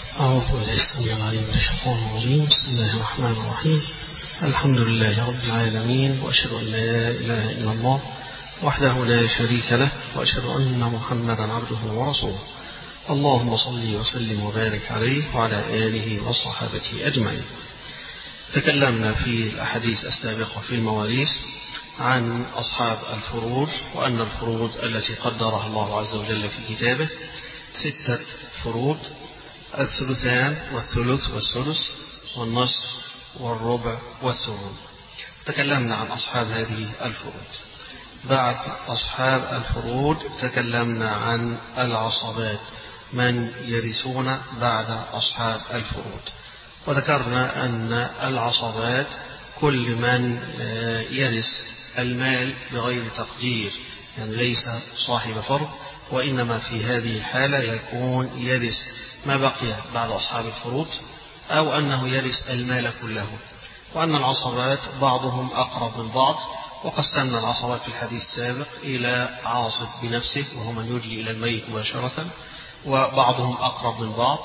أعوذ بالله السميع العليم من الشيطان الرجيم بسم الله الرحمن الرحيم الحمد لله رب العالمين وأشهد أن لا إله إلا الله وحده لا شريك له وأشهد أن محمدا عبده ورسوله اللهم صل وسلم وبارك عليه وعلى آله وصحابته أجمعين تكلمنا في الأحاديث السابقة في المواريث عن أصحاب الفروض وأن الفروض التي قدرها الله عز وجل في كتابه ستة فروض الثلثان والثلث والسدس والنصف والربع والثمن تكلمنا عن أصحاب هذه الفروض بعد أصحاب الفروض تكلمنا عن العصبات من يرثون بعد أصحاب الفروض وذكرنا أن العصبات كل من يرث المال بغير تقدير يعني ليس صاحب فرض وإنما في هذه الحالة يكون يرث ما بقي بعد أصحاب الفروض أو أنه يرث المال كله وأن العصبات بعضهم أقرب من بعض وقسمنا العصبات في الحديث السابق إلى عاصب بنفسه وهو من يجلي إلى الميت مباشرة وبعضهم أقرب من بعض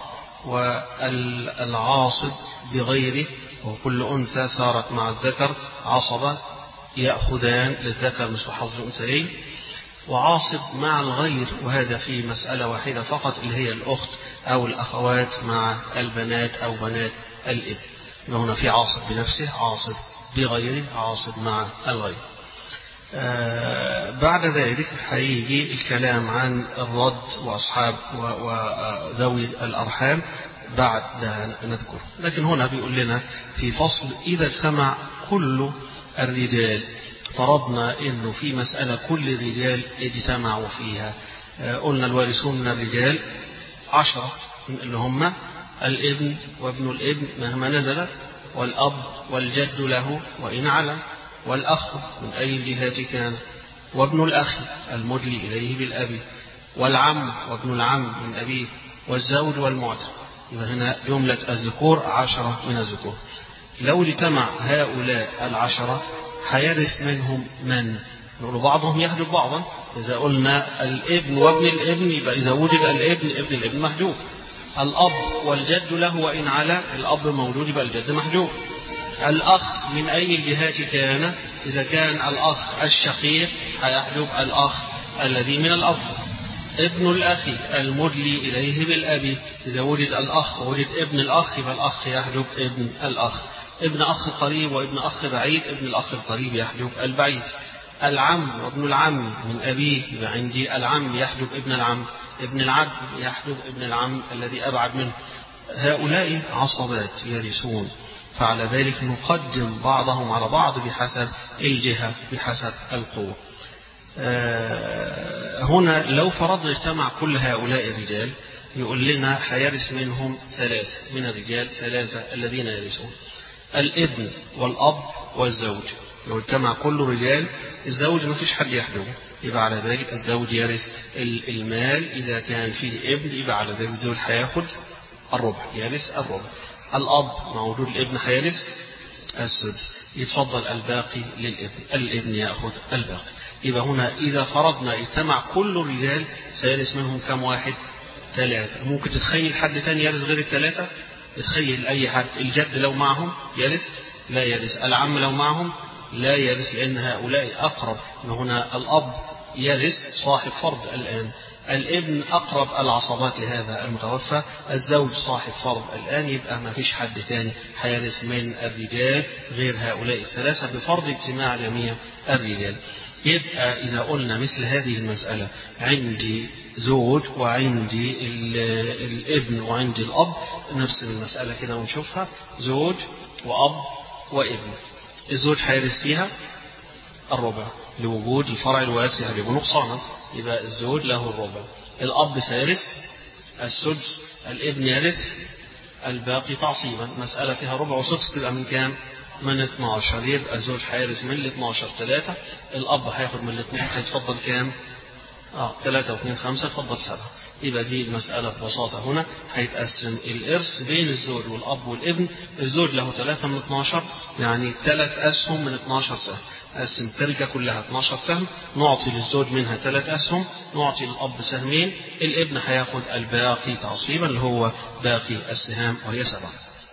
والعاصب بغيره وكل أنثى صارت مع الذكر عصبة يأخذان للذكر مثل حظ الأنثيين وعاصب مع الغير وهذا في مسألة واحدة فقط اللي هي الأخت أو الأخوات مع البنات أو بنات الإب هنا في عاصب بنفسه عاصب بغيره عاصب مع الغير آه بعد ذلك هيجي الكلام عن الرد وأصحاب وذوي الأرحام بعد نذكر لكن هنا بيقول لنا في فصل إذا اجتمع كل الرجال فرضنا انه في مسألة كل الرجال اجتمعوا فيها قلنا الوارثون من الرجال عشرة اللي هم الابن وابن الابن مهما نزل والأب والجد له وإن علم والأخ من أي الجهات كان وابن الأخ المدلي إليه بالأب والعم وابن العم من أبيه والزوج والمعتق يبقى هنا جملة الذكور عشرة من الذكور لو اجتمع هؤلاء العشرة هيرث منهم من؟ نقول بعضهم يحجب بعضا إذا قلنا الابن وابن الابن يبقى إذا وجد الابن ابن الابن محجوب الأب والجد له وإن على الأب موجود يبقى الجد محجوب الأخ من أي الجهات كان إذا كان الأخ الشقيق هيحجب الأخ الذي من الأب ابن الأخ المدلي إليه بالأب إذا وجد الأخ ووجد ابن الأخ يبقى الأخ يحجب ابن الأخ ابن أخ قريب وابن أخ بعيد ابن الأخ القريب يحجب البعيد العم وابن العم من أبيه يبقى عندي العم يحجب ابن العم ابن العم يحجب ابن العم الذي أبعد منه هؤلاء عصبات يرثون فعلى ذلك نقدم بعضهم على بعض بحسب الجهة بحسب القوة هنا لو فرضنا اجتمع كل هؤلاء الرجال يقول لنا هيرث منهم ثلاثة من الرجال ثلاثة الذين يرثون الابن والأب والزوج لو اجتمع كل رجال الزوج ما فيش حد يحجبه يبقى على ذلك الزوج يرث المال إذا كان فيه ابن يبقى على ذلك الزوج هياخد الربع يرث الربع الأب مع وجود الابن هيرث السدس يتفضل الباقي للابن الابن يأخذ الباقي يبقى هنا إذا فرضنا اجتمع كل الرجال سيرث منهم كم واحد ثلاثة ممكن تتخيل حد تاني يرث غير الثلاثة تخيل أي حد الجد لو معهم يرث لا يرث العم لو معهم لا يرث لأن هؤلاء أقرب هنا الأب يرث صاحب فرض الآن الابن أقرب العصبات لهذا المتوفى الزوج صاحب فرض الآن يبقى ما فيش حد تاني هيرث من الرجال غير هؤلاء الثلاثة بفرض اجتماع جميع الرجال يبقى إذا قلنا مثل هذه المسألة عندي زوج وعندي الابن وعندي الأب نفس المسألة كده ونشوفها زوج وأب وابن الزوج هيرث فيها الربع لوجود الفرع الوارث يهلب نقصانا يبقى الزوج له الربع الأب سيرث السدس الابن يرث الباقي تعصيبا مسألة فيها ربع وسدس تبقى من كام؟ من 12 يبقى الزوج هيرث من ال 12 3 الأب هياخد من ال 12 هيتفضل كام؟ اه 3 و2 5 اتفضل 7 يبقى دي المسألة ببساطة هنا هيتقسم الإرث بين الزوج والأب والابن الزوج له 3 من 12 يعني ثلاث أسهم من 12 سهم نقسم التركة كلها 12 سهم نعطي للزوج منها ثلاث أسهم نعطي للأب سهمين الابن هياخد الباقي تعصيبا اللي هو باقي السهام وهي سبعة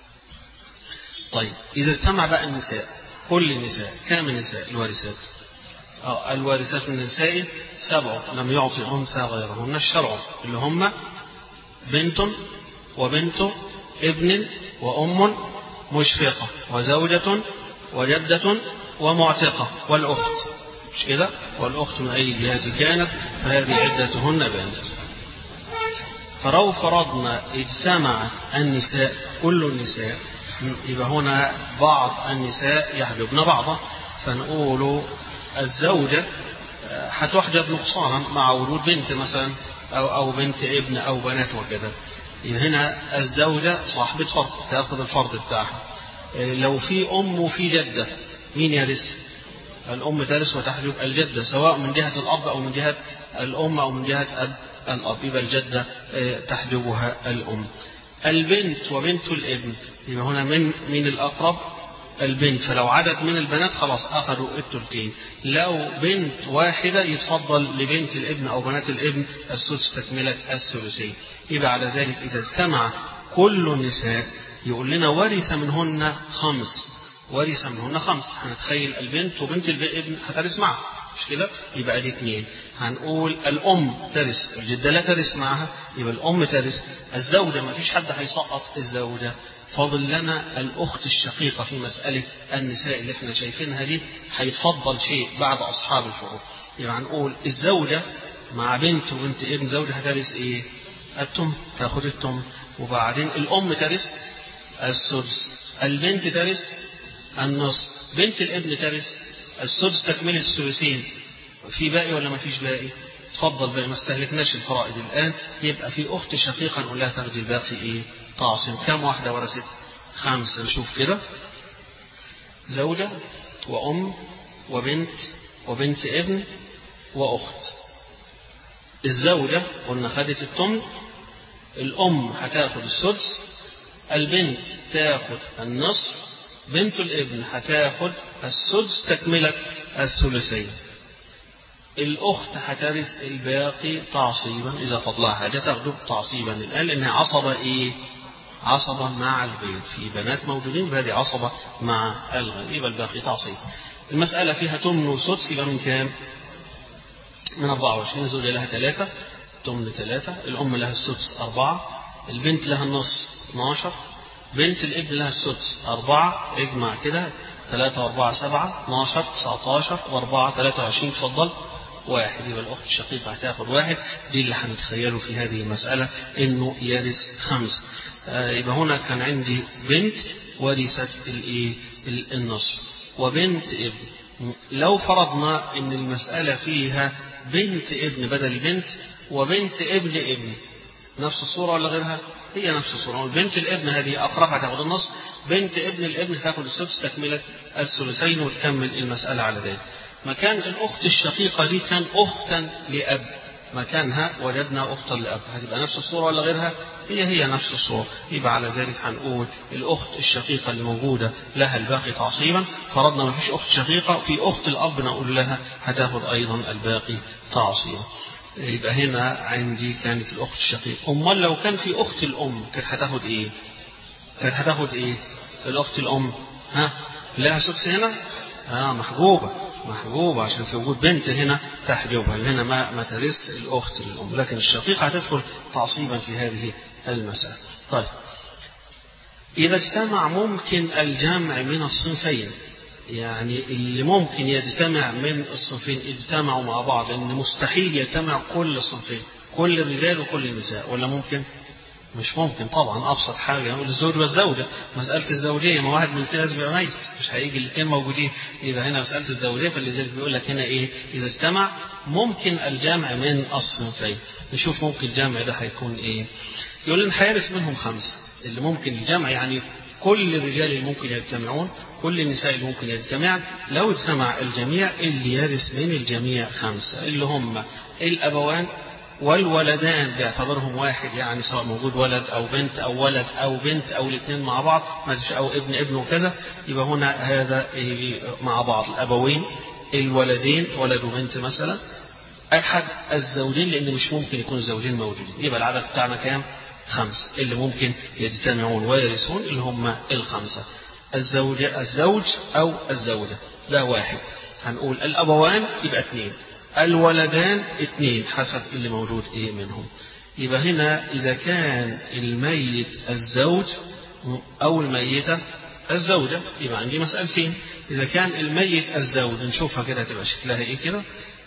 طيب إذا اجتمع بقى النساء كل النساء كم النساء الوارثات أو الوارثات من النساء سبع لم يعطي أنثى غيرهن الشرع اللي هم بنت وبنت ابن وأم مشفقة وزوجة وجدة ومعتقة والأخت مش كده والأخت من أي جهة كانت فهذه عدتهن بنت فلو فرضنا اجتمع النساء كل النساء يبقى هنا بعض النساء يحجبن بعضا فنقول الزوجة هتحجب نقصانا مع وجود بنت مثلا أو أو بنت ابن أو بنات وكذا هنا الزوجة صاحبة فرض تأخذ الفرض بتاعها لو في أم وفي جدة مين يرث؟ الأم ترث وتحجب الجدة سواء من جهة الأب أو من جهة الأم أو من جهة أب الأب يبقى الجدة تحجبها الأم البنت وبنت الابن يبقى هنا من من الأقرب البنت فلو عدد من البنات خلاص أخذوا التلتين لو بنت واحدة يتفضل لبنت الابن أو بنات الابن السدس تكملة الثلثين يبقى على ذلك إذا اجتمع كل النساء يقول لنا ورث منهن خمس ورث منهن خمس هنتخيل البنت وبنت الابن هترث معها مش كده يبقى دي اثنين هنقول الام ترث الجده لا ترث معها يبقى الام ترث الزوجه ما فيش حد هيسقط الزوجه فاضل لنا الاخت الشقيقه في مساله النساء اللي احنا شايفينها دي هيتفضل شيء بعد اصحاب الفروض يبقى هنقول الزوجه مع بنت وبنت ابن زوجها هترث ايه؟ التم تاخد التم وبعدين الام ترث السدس البنت ترث النصف بنت الابن ترث السدس تكملة الثلثين في باقي ولا ما فيش باقي تفضل بقى ما استهلكناش الفرائض الآن يبقى في أخت شقيقة نقول لها تاخدي الباقي إيه تعصم كم واحدة ورثت خمسة نشوف كده زوجة وأم وبنت وبنت ابن وأخت الزوجة قلنا خدت التمن الأم هتاخد السدس البنت تاخد النصف بنت الابن هتاخد السدس تكملة الثلثين الأخت هترث الباقي تعصيبا إذا فضلها حاجة تاخده تعصيبا الآن لأنها عصبة إيه؟ عصبة مع البيت في بنات موجودين فهذه عصبة مع الغير يبقى الباقي تعصيب المسألة فيها تمن وسدس يبقى من كام؟ من 24 زوجة لها ثلاثة تمن ثلاثة الأم لها السدس أربعة البنت لها النصف 12 بنت الابن لها السدس أربعة اجمع كده ثلاثة وأربعة سبعة 12 19 وأربعة 23 تفضل واحد يبقى الأخت الشقيقة هتاخد واحد دي اللي هنتخيله في هذه المسألة إنه يرث خمسة آه يبقى هنا كان عندي بنت ورثت الإيه النصف وبنت ابن لو فرضنا إن المسألة فيها بنت ابن بدل بنت وبنت ابن ابن نفس الصورة ولا غيرها؟ هي نفس الصورة بنت الابن هذه أقربها تاخد النص بنت ابن الابن تاخد السدس تكملة الثلثين وتكمل المسألة على ذلك مكان الأخت الشقيقة دي كان أختا لأب مكانها وجدنا أختا لأب هتبقى نفس الصورة ولا غيرها هي هي نفس الصورة يبقى على ذلك هنقول الأخت الشقيقة اللي موجودة لها الباقي تعصيبا فرضنا ما فيش أخت شقيقة في أخت الأب نقول لها هتاخد أيضا الباقي تعصيبا يبقى هنا عندي كانت الأخت الشقيقة أمال لو كان في أخت الأم كانت هتاخد إيه كانت هتاخد إيه الأخت الأم ها لها سدس هنا آه محجوبة محجوبة عشان في وجود بنت هنا تحجبها هنا ما ما ترث الأخت للأم لكن الشقيقة هتدخل تعصيبا في هذه المسألة طيب إذا اجتمع ممكن الجمع من الصنفين يعني اللي ممكن يجتمع من الصنفين اجتمعوا مع بعض لأن مستحيل يجتمع كل الصنفين كل الرجال وكل النساء ولا ممكن؟ مش ممكن طبعا ابسط حاجه نقول الزوج والزوجه مساله الزوجيه ما واحد من الاثنين لازم يبقى ميت مش هيجي الاثنين موجودين يبقى هنا مساله الزوجيه فلذلك بيقول لك هنا ايه اذا اجتمع ممكن الجمع من الصنفين نشوف ممكن الجمع ده هيكون ايه يقول لنا هيرث منهم خمسه اللي ممكن الجمع يعني كل الرجال اللي ممكن يجتمعون كل النساء اللي ممكن يجتمعن لو اجتمع الجميع اللي يرث من الجميع خمسه اللي هم الابوان والولدان بيعتبرهم واحد يعني سواء موجود ولد أو بنت أو ولد أو بنت أو الاثنين مع بعض أو ابن ابن وكذا يبقى هنا هذا مع بعض الأبوين الولدين ولد وبنت مثلا أحد الزوجين لأن مش ممكن يكون الزوجين موجودين يبقى العدد بتاعنا كام؟ خمسة اللي ممكن يجتمعون ويرثون اللي هم الخمسة الزوجة الزوج أو الزوجة لا واحد هنقول الأبوان يبقى اثنين الولدان اثنين حسب اللي موجود ايه منهم يبقى هنا إذا كان الميت الزوج أو الميتة الزوجة يبقى عندي مسألتين إذا كان الميت الزوج نشوفها كده تبقى شكلها إيه كده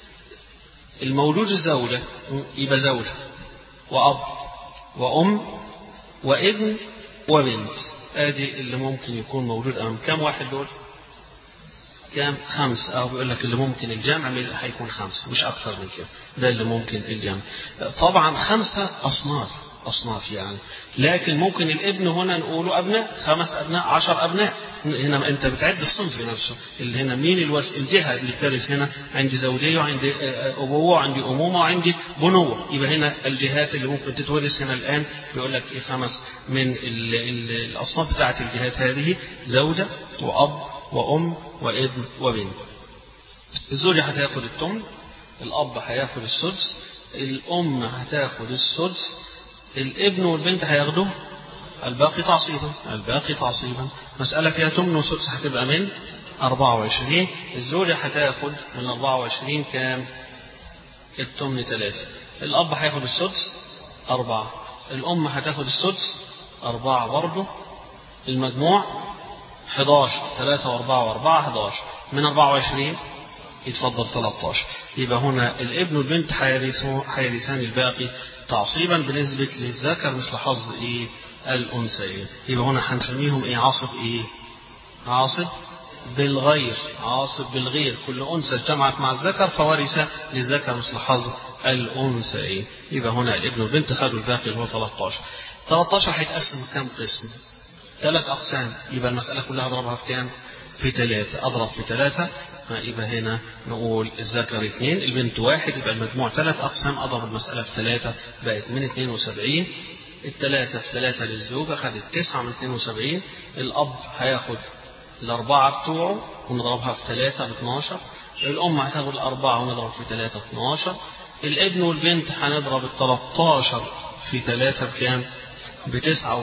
المولود الزوجة يبقى زوجة وأب وأم وابن وبنت ادي اللي ممكن يكون موجود امام كم واحد دول؟ كام؟ خمس أو بيقول لك اللي ممكن الجمع هيكون خمسة مش أكثر من كده ده اللي ممكن الجمع طبعا خمسة أصناف أصناف يعني لكن ممكن الابن هنا نقوله أبناء خمس أبناء عشر أبناء هنا أنت بتعد الصنف نفسه اللي هنا مين الوس... الجهة اللي بترث هنا عندي زوجية وعندي أبوة وعندي أمومة وعندي بنوة يبقى هنا الجهات اللي ممكن تتورث هنا الآن بيقول لك إيه خمس من ال... ال... الأصناف بتاعت الجهات هذه زوجة وأب وأم وابن وبنت الزوجة هتاخد التمن الأب هياخد السدس الأم هتاخد السدس الابن والبنت هياخدوا الباقي تعصيبا الباقي تعصيبا مسألة فيها تمن وسدس هتبقى من 24 الزوجة هتاخد من 24 كام التمن ثلاثة الأب هياخد السدس أربعة الأم هتاخد السدس أربعة برضه المجموع 11 3 و4 و4 11 من 24 يتفضل 13 يبقى هنا الابن والبنت هيرثان الباقي تعصيبا بنسبة للذكر مثل حظ ايه الأنثيين يبقى هنا هنسميهم ايه عاصب ايه عاصب بالغير عاصب بالغير كل أنثى اجتمعت مع الذكر فورث للذكر مثل حظ الأنثيين يبقى هنا الابن والبنت خدوا الباقي اللي هو 13 13 هيتقسم كام قسم ثلاث أقسام يبقى المسألة كلها أضربها في كام؟ في ثلاثة أضرب في ثلاثة يبقى هنا نقول الذكر اثنين البنت واحد يبقى المجموع ثلاث أقسام أضرب المسألة في ثلاثة بقت من 72 الثلاثة في ثلاثة للزوجة خدت تسعة من 72 الأب هياخد الأربعة بتوعه ونضربها في ثلاثة ب 12 الأم هتاخد الأربعة ونضرب في ثلاثة 12 الابن والبنت هنضرب ال 13 في ثلاثة بكام؟ ب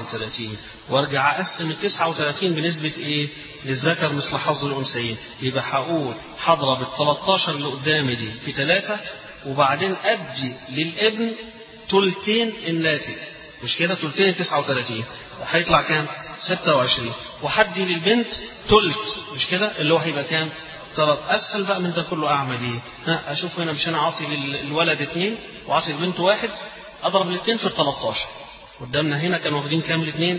39 وارجع اقسم ال 39 بنسبة ايه؟ للذكر مثل حظ الانثيين يبقى هقول هضرب ال 13 اللي قدامي دي في 3 وبعدين ادي للابن ثلثين الناتج مش كده ثلثين ال 39 هيطلع كام؟ 26 وهدي للبنت ثلث مش كده اللي هو هيبقى كام؟ ثلاث اسهل بقى من ده كله اعمل ايه؟ ها اشوف هنا مش انا عاطي للولد اثنين وعاطي البنت واحد اضرب الاثنين في ال 13 قدامنا هنا كانوا واخدين كام الاثنين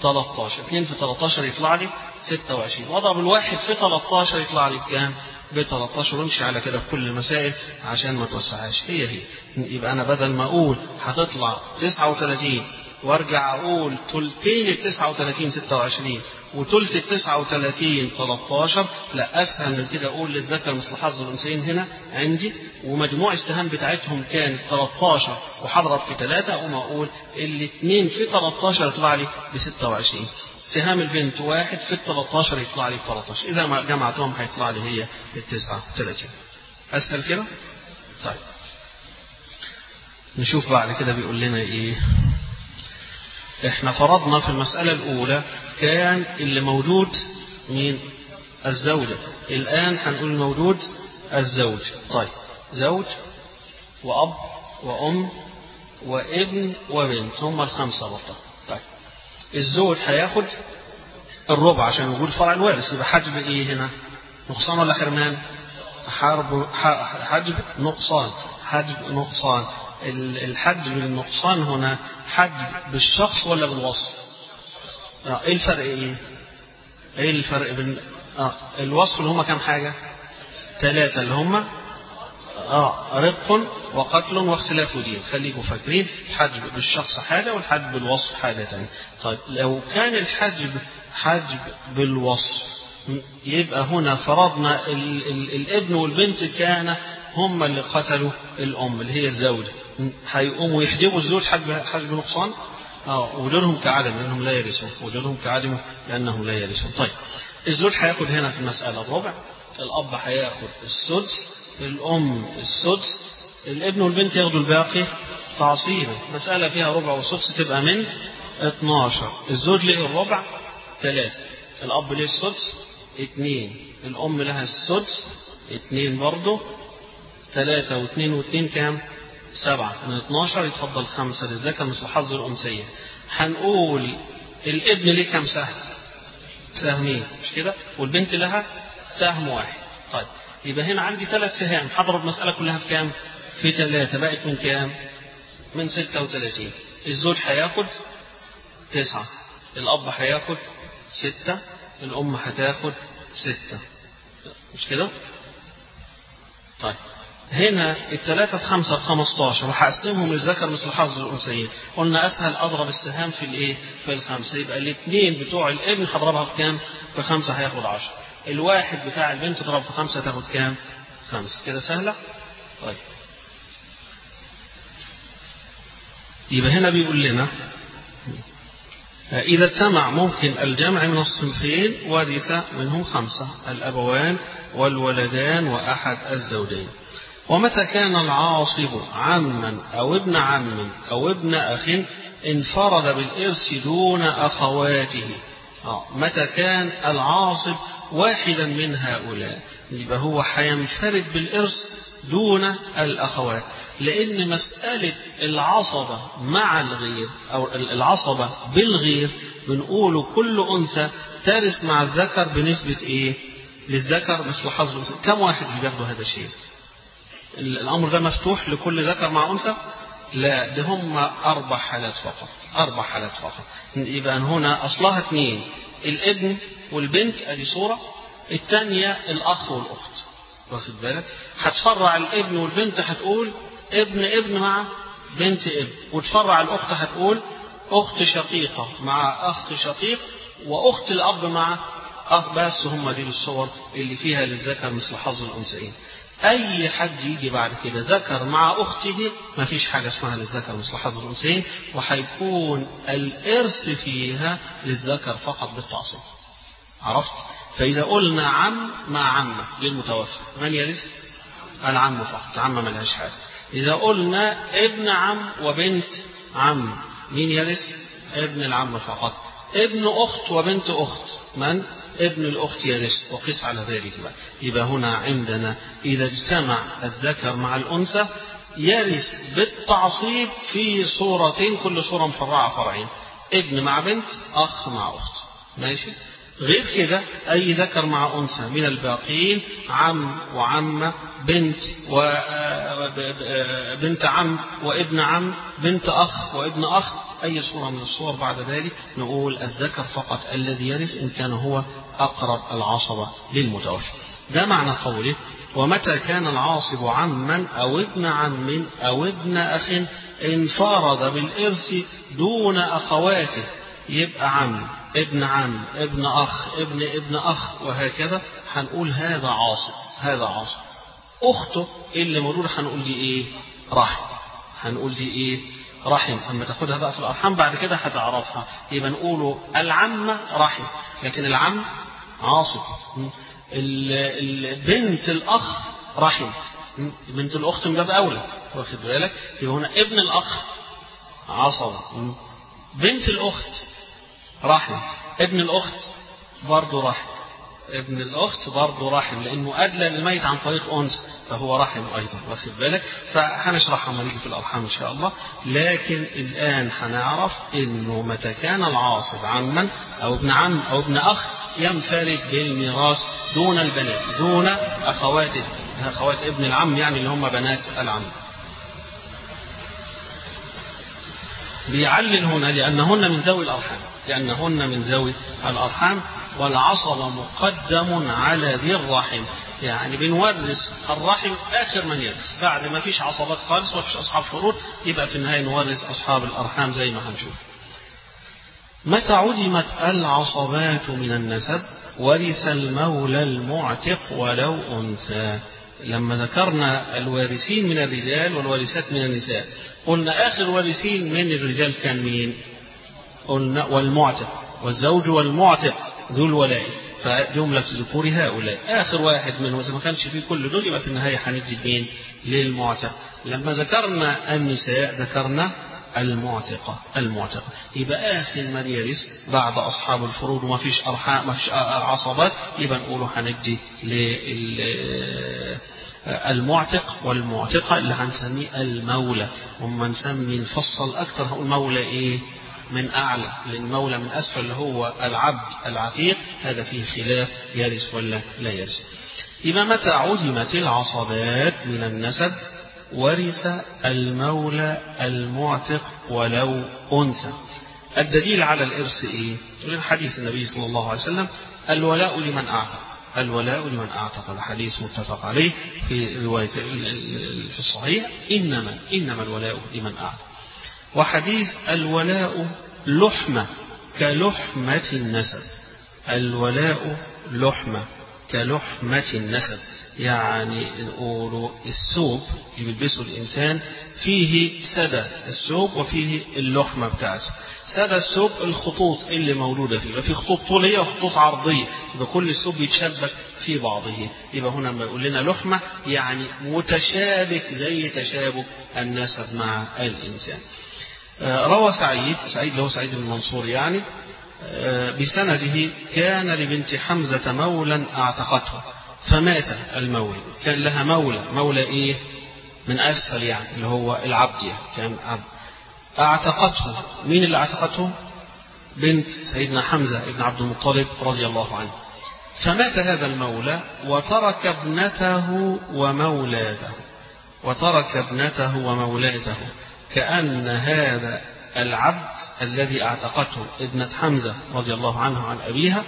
13 2 في 13 يطلع لي 26 واضرب الواحد في 13 يطلع لي بكام ب 13 وامشي على كده في كل المسائل عشان ما توسعهاش هي هي يبقى انا بدل ما اقول هتطلع 39 وارجع اقول ثلثين ال 39 26 وثلث ال 39 13 لا اسهل من كده اقول للذكر مثل حظ الانثيين هنا عندي ومجموع السهام بتاعتهم كانت 13 وهضرب في 3 اقوم اقول الاثنين في 13 يطلع لي ب 26 سهام البنت واحد في ال 13 يطلع لي ب 13 اذا ما جمعتهم هيطلع لي هي ال 39 اسهل كده؟ طيب نشوف بعد كده بيقول لنا ايه احنا فرضنا في المسألة الأولى كان اللي موجود مين؟ الزوجة الآن هنقول موجود الزوج طيب زوج وأب وأم وابن وبنت هم الخمسة برضه طيب الزوج هياخد الربع عشان نقول فرع الوارث يبقى حجب ايه هنا؟ نقصان ولا حرمان؟ حرب حجب نقصان حجب نقصان الحج بالنقصان هنا حج بالشخص ولا بالوصف آه ايه الفرق ايه ايه الفرق بين آه الوصف اللي هما كام حاجة ثلاثة اللي هما اه رق وقتل واختلاف دين خليكم فاكرين الحجب بالشخص حاجة والحجب بالوصف حاجة تانية طيب لو كان الحجب حجب بالوصف يبقى هنا فرضنا ال ال الابن والبنت كان هم اللي قتلوا الأم اللي هي الزوجة هيقوموا يحجبوا الزوج حجب حجب نقصان اه وجودهم كعدم لانهم لا يرثون وجودهم كعدم لانهم لا يرثون طيب الزوج هياخد هنا في المساله الربع الاب هياخد السدس الام السدس الابن والبنت ياخدوا الباقي تعصيبا مساله فيها ربع وسدس تبقى من 12 الزوج له الربع ثلاثة الأب له السدس اثنين الأم لها السدس اثنين برضه ثلاثة واثنين واثنين كام؟ سبعة من 12 يتفضل خمسة للذكر مثل حظ الأنثيين هنقول الابن ليه كام سهم؟ سهمين مش كده؟ والبنت لها سهم واحد طيب يبقى هنا عندي ثلاث سهام هضرب المسألة كلها في كام؟ في ثلاثة بقت من كام؟ من 36 الزوج هياخد تسعة الأب هياخد ستة الأم هتاخد ستة مش كده؟ طيب هنا الثلاثة في خمسة في 15 وهقسمهم للذكر مثل حظ الأنثيين قلنا أسهل أضرب السهام في الإيه؟ في الخمسة يبقى الاثنين بتوع الابن هضربها في كام؟ في خمسة هياخد 10 الواحد بتاع البنت تضرب في خمسة تاخد كام؟ خمسة كده سهلة؟ طيب يبقى هنا بيقول لنا إذا اجتمع ممكن الجمع من الصنفين ورث منهم خمسة الأبوان والولدان وأحد الزوجين ومتى كان العاصب عما أو ابن عم أو ابن أخ انفرد بالإرث دون أخواته آه. متى كان العاصب واحدا من هؤلاء يبقى هو هينفرد بالإرث دون الأخوات لأن مسألة العصبة مع الغير أو العصبة بالغير بنقول كل أنثى ترث مع الذكر بنسبة إيه؟ للذكر مثل حظ الأنثى كم واحد اللي بياخدوا هذا الشيء؟ الأمر ده مفتوح لكل ذكر مع أنثى؟ لا ده هم أربع حالات فقط أربع حالات فقط يبقى هنا أصلها اثنين الابن والبنت أدي صورة الثانية الأخ والأخت واخد بالك هتفرع الابن والبنت هتقول ابن ابن مع بنت ابن وتفرع الأخت هتقول أخت شقيقة مع أخ شقيق وأخت الأب مع أخ بس هم دي الصور اللي فيها للذكر مثل حظ الأنثيين أي حد يجي بعد كده ذكر مع أخته ما فيش حاجة اسمها للذكر مثل حظ الأنثيين وهيكون الإرث فيها للذكر فقط بالتعصيب عرفت؟ فإذا قلنا عم مع عمة للمتوفى من يرث؟ العم فقط عمة ملهاش حاجة إذا قلنا ابن عم وبنت عم مين يرث؟ ابن العم فقط ابن أخت وبنت أخت من؟ ابن الأخت يرث وقس على ذلك بقى. يبقى هنا عندنا إذا اجتمع الذكر مع الأنثى يرث بالتعصيب في صورتين كل صورة مفرعة فرعين ابن مع بنت أخ مع أخت ماشي غير كده أي ذكر مع أنثى من الباقين عم وعمة بنت وبنت عم وابن عم بنت أخ وابن أخ أي صورة من الصور بعد ذلك نقول الذكر فقط الذي يرث إن كان هو أقرب العصبة للمتوفى ده معنى قوله ومتى كان العاصب عما أو ابن عم أو ابن أخ انفرد بالإرث دون أخواته يبقى عم ابن عم ابن أخ ابن ابن أخ وهكذا هنقول هذا عاصب هذا عاصب أخته اللي موجودة هنقول دي إيه رحم هنقول دي إيه رحم أما تاخدها بقى في الأرحام بعد كده هتعرفها يبقى نقوله العمة رحم لكن العم عاصب بنت الأخ رحم بنت الأخت من باب أولى واخد بالك يبقى هنا ابن الأخ عصب بنت الأخت رحم ابن الأخت برضه رحم ابن الأخت برضه رحم لأنه أدلى للميت عن طريق أنثى فهو رحم أيضا واخد بالك فهنشرحها لما نيجي في الأرحام إن شاء الله لكن الآن هنعرف إنه متى كان العاصب عما أو ابن عم أو ابن أخ ينفرد بالميراث دون البنات دون أخوات أخوات ابن العم يعني اللي هم بنات العم بيعلل هنا لأنهن من ذوي الأرحام لأنهن من ذوي الأرحام والعصب مقدم على ذي الرحم يعني بنورث الرحم آخر من يرث بعد ما فيش عصبات خالص ما فيش أصحاب فروض يبقى في النهاية نورث أصحاب الأرحام زي ما هنشوف متى عدمت العصبات من النسب ورث المولى المعتق ولو أنثى لما ذكرنا الوارثين من الرجال والوارثات من النساء قلنا آخر وارثين من الرجال كان مين قلنا والمعتق والزوج والمعتق ذو الولاء فجملة ذكور هؤلاء آخر واحد منهم إذا ما كانش فيه كل دول يبقى في النهاية هندي مين للمعتق لما ذكرنا النساء ذكرنا المعتقة المعتقة يبقى آخر من يرث بعد أصحاب الفروض وما فيش أرحام ما فيش عصبات يبقى نقوله هندي المعتق والمعتقة اللي هنسميه المولى وما نسمي نفصل أكثر هقول مولى إيه من أعلى لأن مولى من أسفل اللي هو العبد العتيق هذا فيه خلاف يرث ولا لا يرث يبقى متى عدمت العصبات من النسب ورث المولى المعتق ولو أنثى الدليل على الإرث إيه؟ من حديث النبي صلى الله عليه وسلم الولاء لمن أعتق الولاء لمن أعتق الحديث متفق عليه في رواية في الصحيح إنما إنما الولاء لمن أعتق وحديث الولاء لحمة كلحمة النسب الولاء لحمة كلحمة النسب يعني نقول الثوب اللي بيلبسه الإنسان فيه سدى الثوب وفيه اللحمة بتاعته سدى الثوب الخطوط اللي موجودة فيه يبقى في خطوط طولية وخطوط عرضية يبقى كل الثوب يتشبك في بعضه يبقى هنا لما يقول لنا لحمة يعني متشابك زي تشابك النسب مع الإنسان روى سعيد سعيد له سعيد بن منصور يعني بسنده كان لبنت حمزة مولا أعتقته فمات المولى كان لها مولى مولى إيه من أسفل يعني اللي هو العبد يعني كان عبد أعتقته مين اللي أعتقته بنت سيدنا حمزة ابن عبد المطلب رضي الله عنه فمات هذا المولى وترك ابنته ومولاته وترك ابنته ومولاته كأن هذا العبد الذي اعتقته ابنة حمزة رضي الله عنه عن أبيها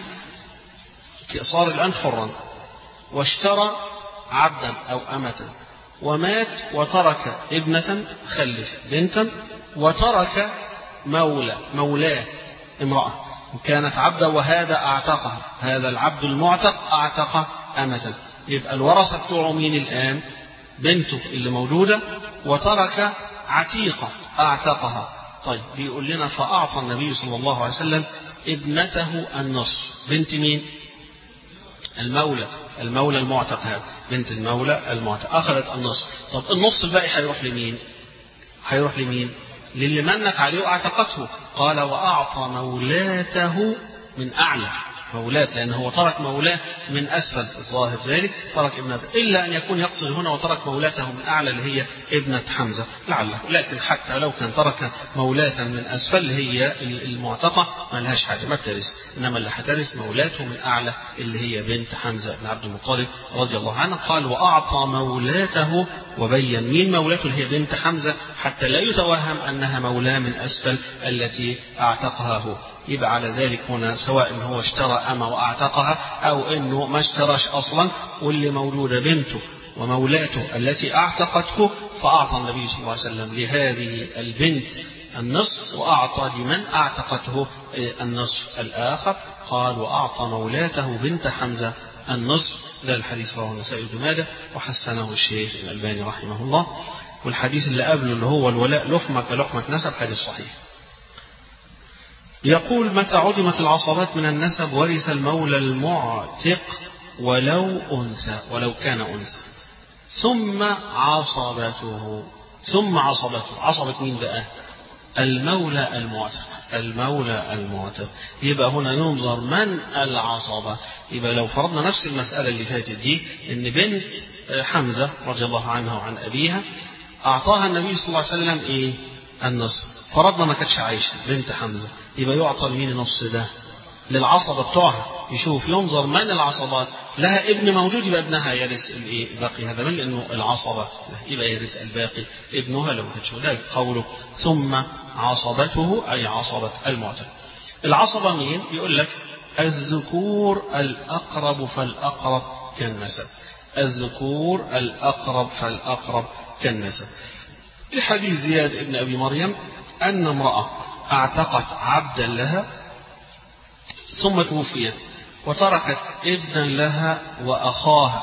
صار الآن حرا واشترى عبدا أو أمة ومات وترك ابنة خلف بنتا وترك مولى مولاه امرأة كانت عبدا وهذا أعتقها هذا العبد المعتق أعتق أمة يبقى الورثة بتوعه مين الآن بنته اللي موجودة وترك عتيقة أعتقها طيب بيقول لنا فأعطى النبي صلى الله عليه وسلم ابنته النصف بنت مين المولى المولى المعتق هذا بنت المولى المعتق أخذت النصف طب النص الباقي هيروح لمين هيروح لمين للي منت عليه واعتقته قال وأعطى مولاته من أعلى مولاة لأن هو ترك مولاه من أسفل الظاهر ذلك ترك ابنته إلا أن يكون يقصد هنا وترك مولاته من أعلى اللي هي ابنة حمزة لعله لكن حتى لو كان ترك مولاة من أسفل اللي هي المعتقة ما لهاش حاجة ما بترث إنما اللي هترث مولاته من أعلى اللي هي بنت حمزة بن عبد المطلب رضي الله عنه قال وأعطى مولاته وبين مين مولاته اللي هي بنت حمزة حتى لا يتوهم أنها مولاه من أسفل التي أعتقها هو يبقى على ذلك هنا سواء هو اشترى أما وأعتقها أو أنه ما اشتراش أصلا واللي موجودة بنته ومولاته التي أعتقته فأعطى النبي صلى الله عليه وسلم لهذه البنت النصف وأعطى لمن أعتقته النصف الآخر قال وأعطى مولاته بنت حمزة النصف ده الحديث رواه النسائي بن ماجه وحسنه الشيخ الألباني رحمه الله والحديث اللي قبله اللي هو الولاء لحمة كلحمة نسب حديث صحيح يقول متى عدمت العصبات من النسب ورث المولى المعتق ولو أنثى ولو كان أنثى ثم عصبته ثم عصبته عصبة مين بقى المولى المعتق المولى المعتق يبقى هنا ينظر من العصبة يبقى لو فرضنا نفس المسألة اللي فاتت دي إن بنت حمزة رضي الله عنها وعن أبيها أعطاها النبي صلى الله عليه وسلم إيه النصف فرضنا ما كانتش عايشة بنت حمزة يبقى يعطى لمين النص ده للعصبة بتوعها يشوف ينظر من العصبات لها ابن موجود يبقى ابنها يرث الايه باقي هذا من لانه العصبة يبقى يرث الباقي ابنها لو كانش ذلك قوله ثم عصبته اي عصبة المعتق العصبة مين يقول لك الذكور الأقرب فالأقرب كالنسب الذكور الأقرب فالأقرب كالنسب لحديث زياد ابن أبي مريم أن امرأة اعتقت عبدا لها ثم توفيت وتركت ابنا لها وأخاها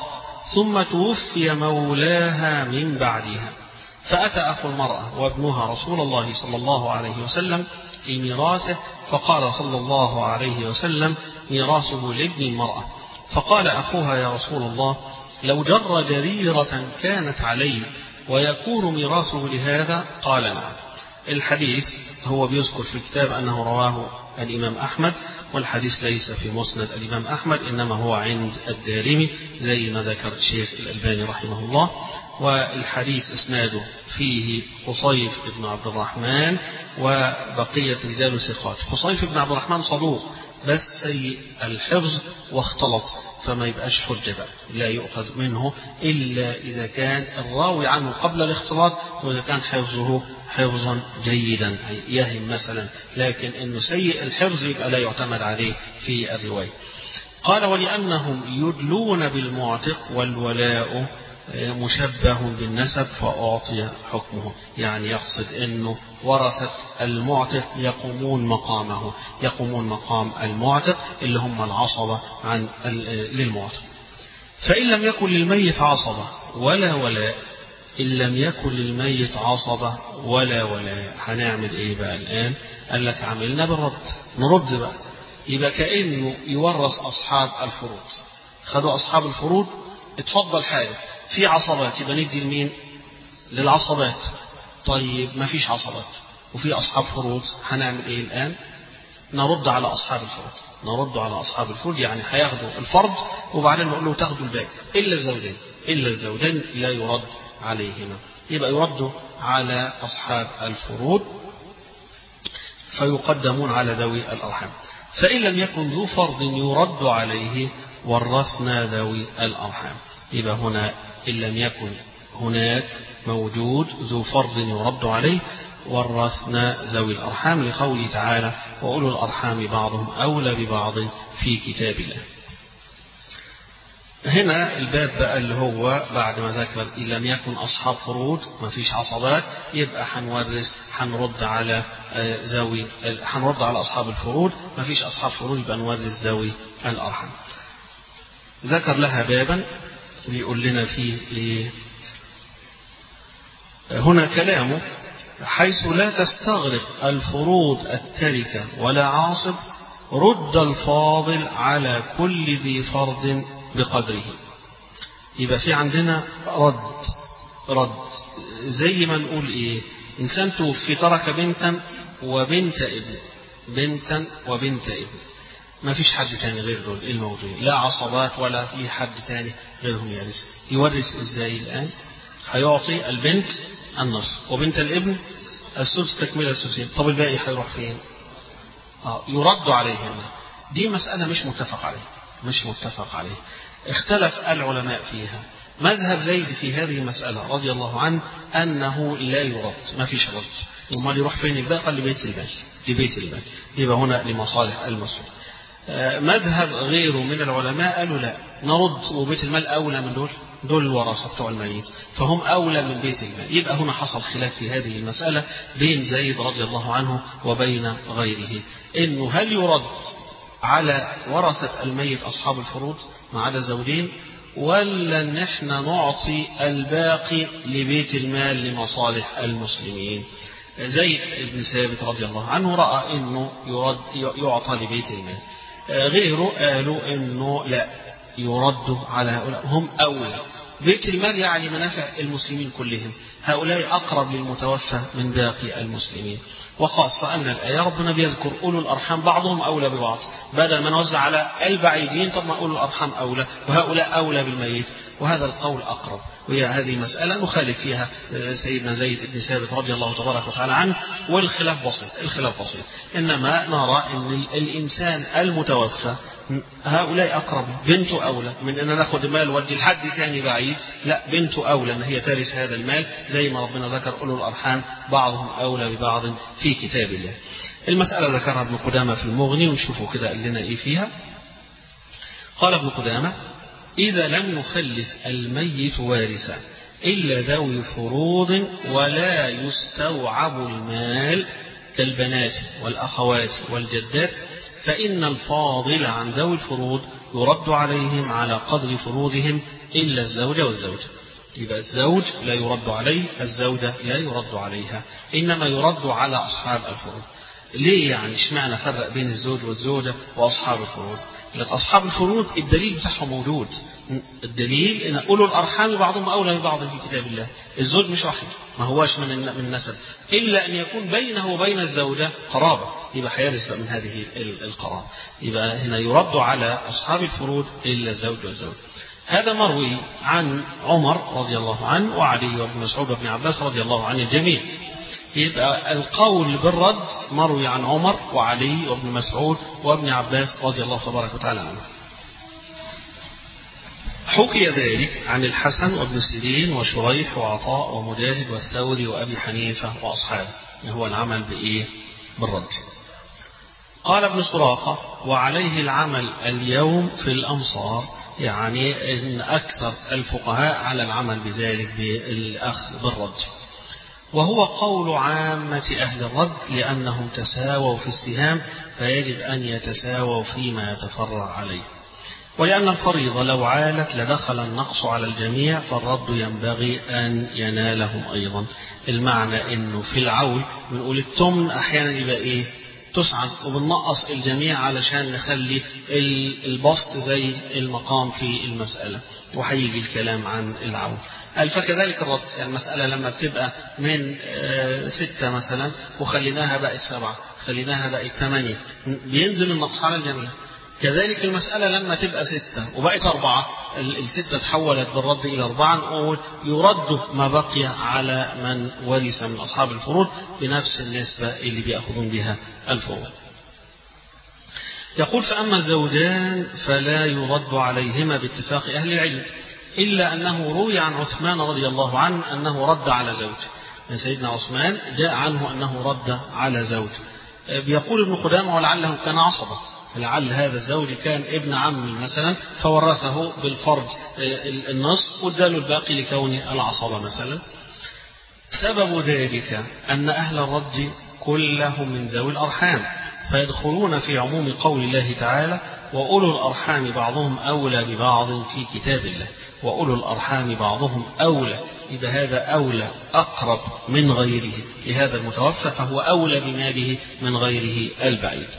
ثم توفي مولاها من بعدها فأتى أخو المرأة وابنها رسول الله صلى الله عليه وسلم في ميراثه فقال صلى الله عليه وسلم ميراثه لابن المرأة فقال أخوها يا رسول الله لو جر جريرة كانت علي ويكون ميراثه لهذا قال نعم الحديث هو بيذكر في الكتاب أنه رواه الإمام أحمد والحديث ليس في مسند الإمام أحمد إنما هو عند الدارمي زي ما ذكر الشيخ الألباني رحمه الله والحديث إسناده فيه خصيف بن عبد الرحمن وبقية رجال ثقات خصيف بن عبد الرحمن صدوق بس سيء الحفظ واختلط فما يبقاش حجة بقى لا يؤخذ منه إلا إذا كان الراوي عنه قبل الاختلاط وإذا كان حفظه حفظا جيدا يهم مثلا لكن أنه سيء الحفظ يبقى لا يعتمد عليه في الرواية قال ولأنهم يدلون بالمعتق والولاء مشبه بالنسب فأعطي حكمه يعني يقصد أنه ورثة المعتق يقومون مقامه يقومون مقام المعتق اللي هم العصبة عن للمعتق فإن لم يكن للميت عصبة ولا ولاء إن لم يكن للميت عصبة ولا ولاء هنعمل إيه بقى الآن قال لك عملنا بالرد نرد بقى يبقى كأنه يورث أصحاب الفروض خدوا أصحاب الفروض اتفضل حاجة في عصبات يبقى ندي لمين للعصبات طيب ما فيش عصبات وفي أصحاب فروض هنعمل إيه الآن نرد على أصحاب الفروض نرد على أصحاب الفروض يعني هياخدوا الفرض وبعدين نقول له تاخدوا الباقي إلا الزوجين إلا الزوجين لا يرد عليهما يبقى يرد على أصحاب الفروض فيقدمون على ذوي الأرحام فإن لم يكن ذو فرض يرد عليه ورثنا ذوي الأرحام يبقى هنا إن لم يكن هناك موجود ذو فرض يرد عليه ورثنا ذوي الأرحام لقوله تعالى وأولو الأرحام بعضهم أولى ببعض في كتاب الله هنا الباب بقى اللي هو بعد ما ذكر إن لم يكن أصحاب فروض ما فيش عصبات يبقى هنورث هنرد على ذوي هنرد على أصحاب الفروض ما فيش أصحاب فروض يبقى نورث ذوي الأرحام ذكر لها بابا بيقول لنا فيه إيه هنا كلامه حيث لا تستغرق الفروض التركة ولا عاصب رد الفاضل على كل ذي فرض بقدره يبقى في عندنا رد رد زي ما نقول ايه انسان توفي ترك بنتا وبنت ابن بنتا وبنت ابن ما فيش حد تاني غير دول ايه الموضوع لا عصبات ولا في حد تاني غيرهم يرث يورث ازاي الان هيعطي البنت النصف وبنت الابن السدس تكمله السدسين طب الباقي هيروح فين اه يرد عليهما دي مسألة مش متفق عليها مش متفق عليه اختلف العلماء فيها مذهب زيد في هذه المسألة رضي الله عنه أنه لا يرد ما فيش رد امال يروح فين الباقي لبيت المال لبيت المال يبقى هنا لمصالح المسلم مذهب غيره من العلماء قالوا لا نرد وبيت المال أولى من دول دول الورثة بتوع الميت فهم أولى من بيت المال يبقى هنا حصل خلاف في هذه المسألة بين زيد رضي الله عنه وبين غيره إنه هل يرد على ورثة الميت أصحاب الفروض ما عدا زوجين ولا ان احنا نعطي الباقي لبيت المال لمصالح المسلمين زيد بن ثابت رضي الله عنه رأى انه يرد يعطى لبيت المال غيره قالوا انه لا يرد على هؤلاء هم اولى بيت المال يعني منافع المسلمين كلهم هؤلاء اقرب للمتوفى من باقي المسلمين وخاصة أن الآية ربنا بيذكر أولو الأرحام بعضهم أولى ببعض بدل ما نوزع على البعيدين طب ما أولو الأرحام أولى وهؤلاء أولى بالميت وهذا القول أقرب وهي هذه مسألة نخالف فيها سيدنا زيد بن ثابت رضي الله تبارك وتعالى عنه والخلاف بسيط الخلاف بسيط إنما نرى أن الإنسان المتوفى هؤلاء أقرب بنته أولى من أن ناخد المال ودي لحد تاني بعيد لا بنته أولى أن هي ترث هذا المال زي ما ربنا ذكر أولو الأرحام بعضهم أولى ببعض في كتاب الله المسألة ذكرها ابن قدامة في المغني ونشوفوا كده قال لنا إيه فيها قال ابن قدامة إذا لم يخلف الميت وارثا إلا ذوي فروض ولا يستوعب المال كالبنات والأخوات والجدات فإن الفاضل عن ذوي الفروض يرد عليهم على قدر فروضهم إلا الزوجة والزوجة يبقى الزوج لا يرد عليه الزوجة لا يرد عليها إنما يرد على أصحاب الفروض ليه يعني اشمعنى فرق بين الزوج والزوجة وأصحاب الفروض لأن أصحاب الفروض الدليل بتاعهم موجود الدليل ان اولو الارحام بعضهم اولى ببعض في كتاب الله الزوج مش رحم ما هواش من من النسب الا ان يكون بينه وبين الزوجه قرابه يبقى هيرث من هذه القرابه يبقى هنا يرد على اصحاب الفروض الا الزوج والزوج هذا مروي عن عمر رضي الله عنه وعلي وابن مسعود وابن عباس رضي الله عن الجميع يبقى القول بالرد مروي عن عمر وعلي وابن مسعود وابن عباس رضي الله تبارك وتعالى عنه حكي ذلك عن الحسن وابن سيرين وشريح وعطاء ومجاهد والثوري وأبي حنيفة وأصحابه هو العمل بإيه بالرد قال ابن سراقة وعليه العمل اليوم في الأمصار يعني إن أكثر الفقهاء على العمل بذلك بالأخذ بالرد وهو قول عامة أهل الرد لأنهم تساووا في السهام فيجب أن يتساووا فيما يتفرع عليه ولأن الفريضة لو عالت لدخل النقص على الجميع فالرد ينبغي أن ينالهم أيضا المعنى أنه في العول بنقول التمن أحيانا يبقى إيه تسعد وبننقص الجميع علشان نخلي البسط زي المقام في المسألة وهيجي الكلام عن العون قال فكذلك الرد يعني المسألة لما بتبقى من ستة مثلا وخليناها بقت سبعة خليناها بقت ثمانية بينزل النقص على الجميع كذلك المسألة لما تبقى ستة وبقت أربعة الستة تحولت بالرد إلى أربعة نقول يرد ما بقي على من ورث من أصحاب الفروض بنفس النسبة اللي بيأخذون بها الفروض يقول فأما الزوجان فلا يرد عليهما باتفاق أهل العلم إلا أنه روي عن عثمان رضي الله عنه أنه رد على زوج من سيدنا عثمان جاء عنه أنه رد على زوج بيقول ابن قدامة ولعله كان عصبة لعل هذا الزوج كان ابن عم مثلا فورثه بالفرج النصف واداله الباقي لكون العصبة مثلا سبب ذلك أن أهل الرد كلهم من ذوي الأرحام فيدخلون في عموم قول الله تعالى وأولو الأرحام بعضهم أولى ببعض في كتاب الله وأولو الأرحام بعضهم أولى إذا هذا أولى أقرب من غيره لهذا المتوفى فهو أولى بماله من غيره البعيد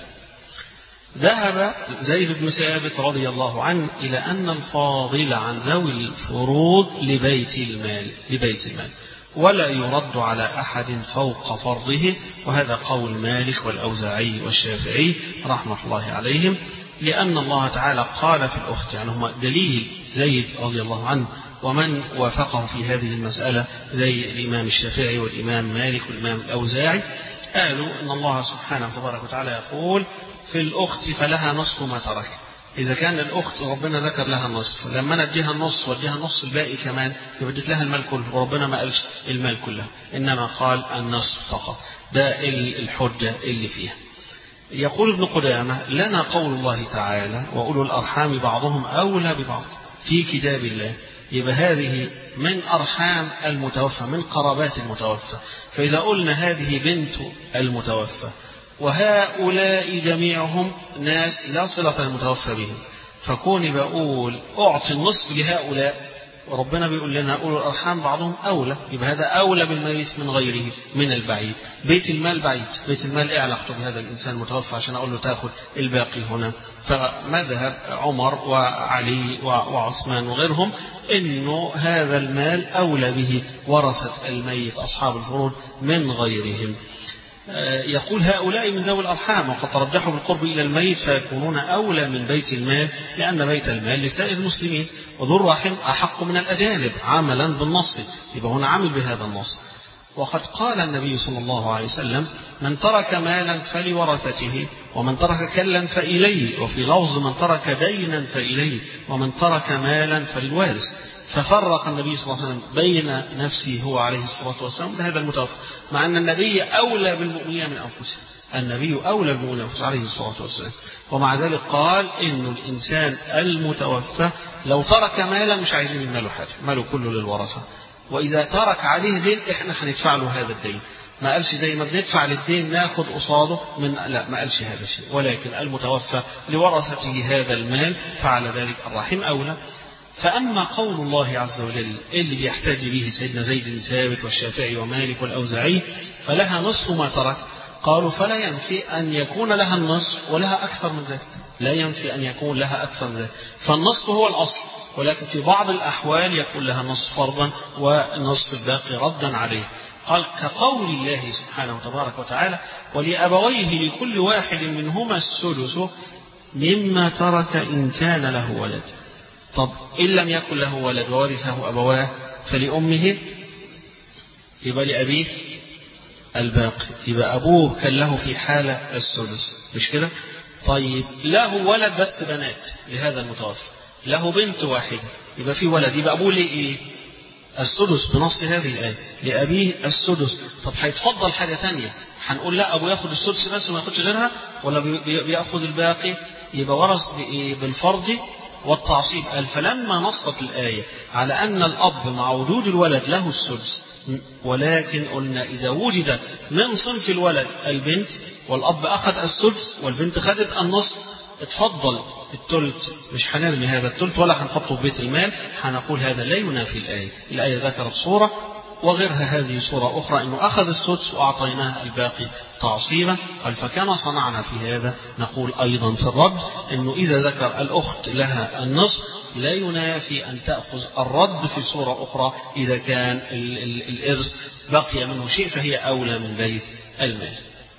ذهب زيد بن ثابت رضي الله عنه إلى أن الفاضل عن ذوي الفروض لبيت المال لبيت المال ولا يرد على أحد فوق فرضه وهذا قول مالك والأوزاعي والشافعي رحمة الله عليهم لأن الله تعالى قال في الأخت يعني هم دليل زيد رضي الله عنه ومن وافقه في هذه المسألة زي الإمام الشافعي والإمام مالك والإمام الأوزاعي قالوا أن الله سبحانه وتبارك وتعالى يقول في الأخت فلها نصف ما ترك إذا كان الأخت ربنا ذكر لها النصف لما أنا أديها النص وأديها النص الباقي كمان يبقى اديت لها المال كله وربنا ما قالش المال كله إنما قال النصف فقط ده الحجة اللي فيها يقول ابن قدامة لنا قول الله تعالى وأولو الأرحام بعضهم أولى ببعض في كتاب الله يبقى هذه من أرحام المتوفى من قرابات المتوفى فإذا قلنا هذه بنت المتوفى وهؤلاء جميعهم ناس لا صلة المتوفى بهم فكوني بقول أعطي النصف لهؤلاء وربنا بيقول لنا أولو الأرحام بعضهم أولى يبقى هذا أولى بالميت من غيره من البعيد بيت المال بعيد بيت المال إيه علاقته بهذا الإنسان المتوفى عشان أقول له تاخد الباقي هنا فمذهب عمر وعلي وعثمان وغيرهم إنه هذا المال أولى به ورثة الميت أصحاب الفروض من غيرهم يقول هؤلاء من ذوي الأرحام وقد ترجحوا بالقرب إلى الميت فيكونون أولى من بيت المال لأن بيت المال لسائر المسلمين وذو الرحم أحق من الأجانب عملا بالنص يبقى هنا عمل بهذا النص وقد قال النبي صلى الله عليه وسلم من ترك مالا فلورثته ومن ترك كلا فإليه وفي لفظ من ترك دينا فإليه ومن ترك مالا فللوارث ففرق النبي صلى الله عليه وسلم بين نفسه هو عليه الصلاة والسلام بهذا المتوفى مع أن النبي أولى بالمؤمنين من أنفسهم النبي أولى بالمؤمنين من أنفسهم عليه الصلاة والسلام ومع ذلك قال إن الإنسان المتوفى لو ترك مالا مش عايزين المال حاجة ماله كله للورثة وإذا ترك عليه دين إحنا هندفع له هذا الدين ما قالش زي ما بندفع للدين ناخد قصاده من لا ما قالش هذا الشيء ولكن المتوفى لورثته هذا المال فعلى ذلك الرحيم أولى فأما قول الله عز وجل اللي بيحتج به سيدنا زيد بن ثابت والشافعي ومالك والأوزاعي فلها نصف ما ترك قالوا فلا ينفي أن يكون لها النصف ولها أكثر من ذلك لا ينفي أن يكون لها أكثر من ذلك فالنصف هو الأصل ولكن في بعض الأحوال يكون لها نصف فرضا ونصف الباقي ردا عليه قال كقول الله سبحانه وتبارك وتعالى ولأبويه لكل واحد منهما السدس مما ترك إن كان له ولد طب إن لم يكن له ولد وورثه أبواه فلأمه يبقى لأبيه الباقي يبقى أبوه كان له في حالة السدس مش كده طيب له ولد بس بنات لهذا المتوفى له بنت واحدة يبقى في ولد يبقى أبوه ليه إيه السدس بنص هذه الآية لأبيه السدس طب هيتفضل حاجة ثانية هنقول لا أبوه ياخد السدس بس وما ياخدش غيرها ولا بياخد الباقي يبقى ورث بإيه بالفرض والتعصيب قال فلما نصت الآية على أن الأب مع وجود الولد له السدس ولكن قلنا إذا وجد من صنف الولد البنت والأب أخذ السدس والبنت خدت النصف اتفضل التلت مش هنرمي هذا التلت ولا هنحطه في بيت المال هنقول هذا لا ينافي الآية الآية ذكرت صورة وغيرها هذه صورة أخرى أنه أخذ السدس وأعطيناه الباقي تعصيبا قال فكما صنعنا في هذا نقول أيضا في الرد أنه إذا ذكر الأخت لها النصف لا ينافي أن تأخذ الرد في صورة أخرى إذا كان ال ال الإرث بقي منه شيء فهي أولى من بيت المال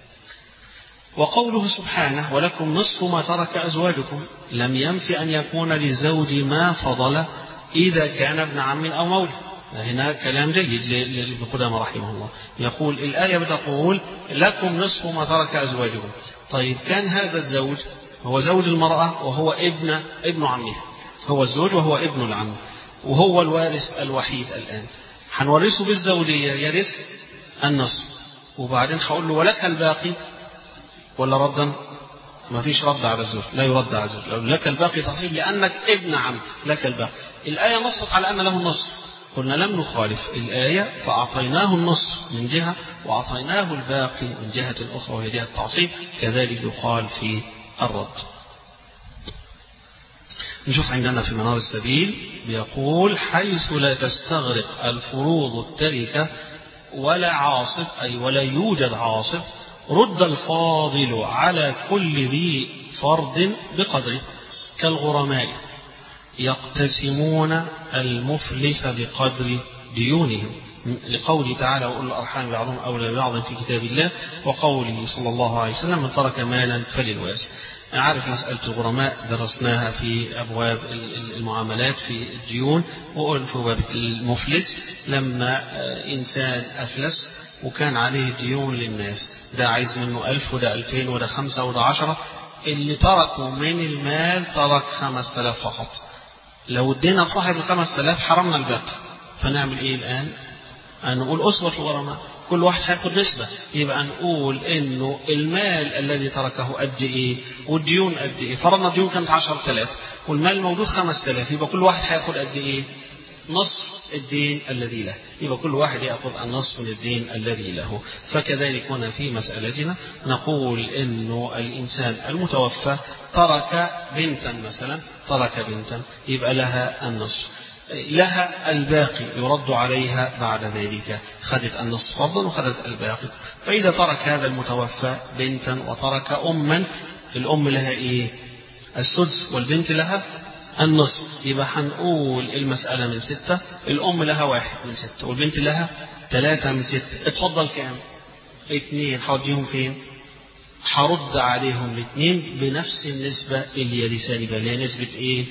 وقوله سبحانه ولكم نصف ما ترك أزواجكم لم ينف أن يكون للزوج ما فضل إذا كان ابن عم أو مولى هنا كلام جيد لابن قدامة رحمه الله يقول الآية بتقول لكم نصف ما ترك أزواجكم طيب كان هذا الزوج هو زوج المرأة وهو ابن ابن عمها هو الزوج وهو ابن العم وهو الوارث الوحيد الآن هنورثه بالزوجية يرث النصف وبعدين هقول له ولك الباقي ولا ردا ما فيش رد على الزوج لا يرد على الزوج لو لك الباقي تحصيل لأنك ابن عم لك الباقي الآية نصت على أن له النصف قلنا لم نخالف الآية فأعطيناه النصف من جهة وأعطيناه الباقي من جهة أخرى وهي جهة التعصيب كذلك يقال في الرد نشوف عندنا في منار السبيل بيقول حيث لا تستغرق الفروض التركة ولا عاصف أي ولا يوجد عاصف رد الفاضل على كل ذي فرد بقدره كالغرماء يقتسمون المفلس بقدر ديونهم لقوله تعالى وأولو الأرحام بعضهم أولى ببعض في كتاب الله وقوله صلى الله عليه وسلم من ترك مالا فللوارث عارف مسألة الغرماء درسناها في أبواب المعاملات في الديون وقلنا في باب المفلس لما إنسان أفلس وكان عليه ديون للناس ده عايز منه ألف وده ألفين وده خمسة وده عشرة اللي تركوا من المال ترك خمس تلاف فقط لو ادينا صاحب الخمس تلاف حرمنا الباقي فنعمل ايه الآن نقول أسوة الغرماء كل واحد هياخد نسبة يبقى نقول انه المال الذي تركه قد ايه والديون قد ايه فرضنا الديون كانت 10000 والمال الموجود 5000 يبقى كل واحد هياخد قد ايه نصف الدين الذي له يبقى كل واحد يأخذ النصف من الدين الذي له فكذلك هنا في مسألتنا نقول إنه الإنسان المتوفى ترك بنتا مثلا ترك بنتا يبقى لها النصف لها الباقي يرد عليها بعد ذلك خدت النصف فرضا وخدت الباقي فإذا ترك هذا المتوفى بنتا وترك أما الأم لها إيه السدس والبنت لها النصف يبقى هنقول المسألة من ستة الأم لها واحد من ستة والبنت لها ثلاثة من ستة اتفضل كام اتنين هوديهم فين هرد عليهم الاثنين بنفس النسبة اللي يرثان يبقى اللي هي نسبة ايه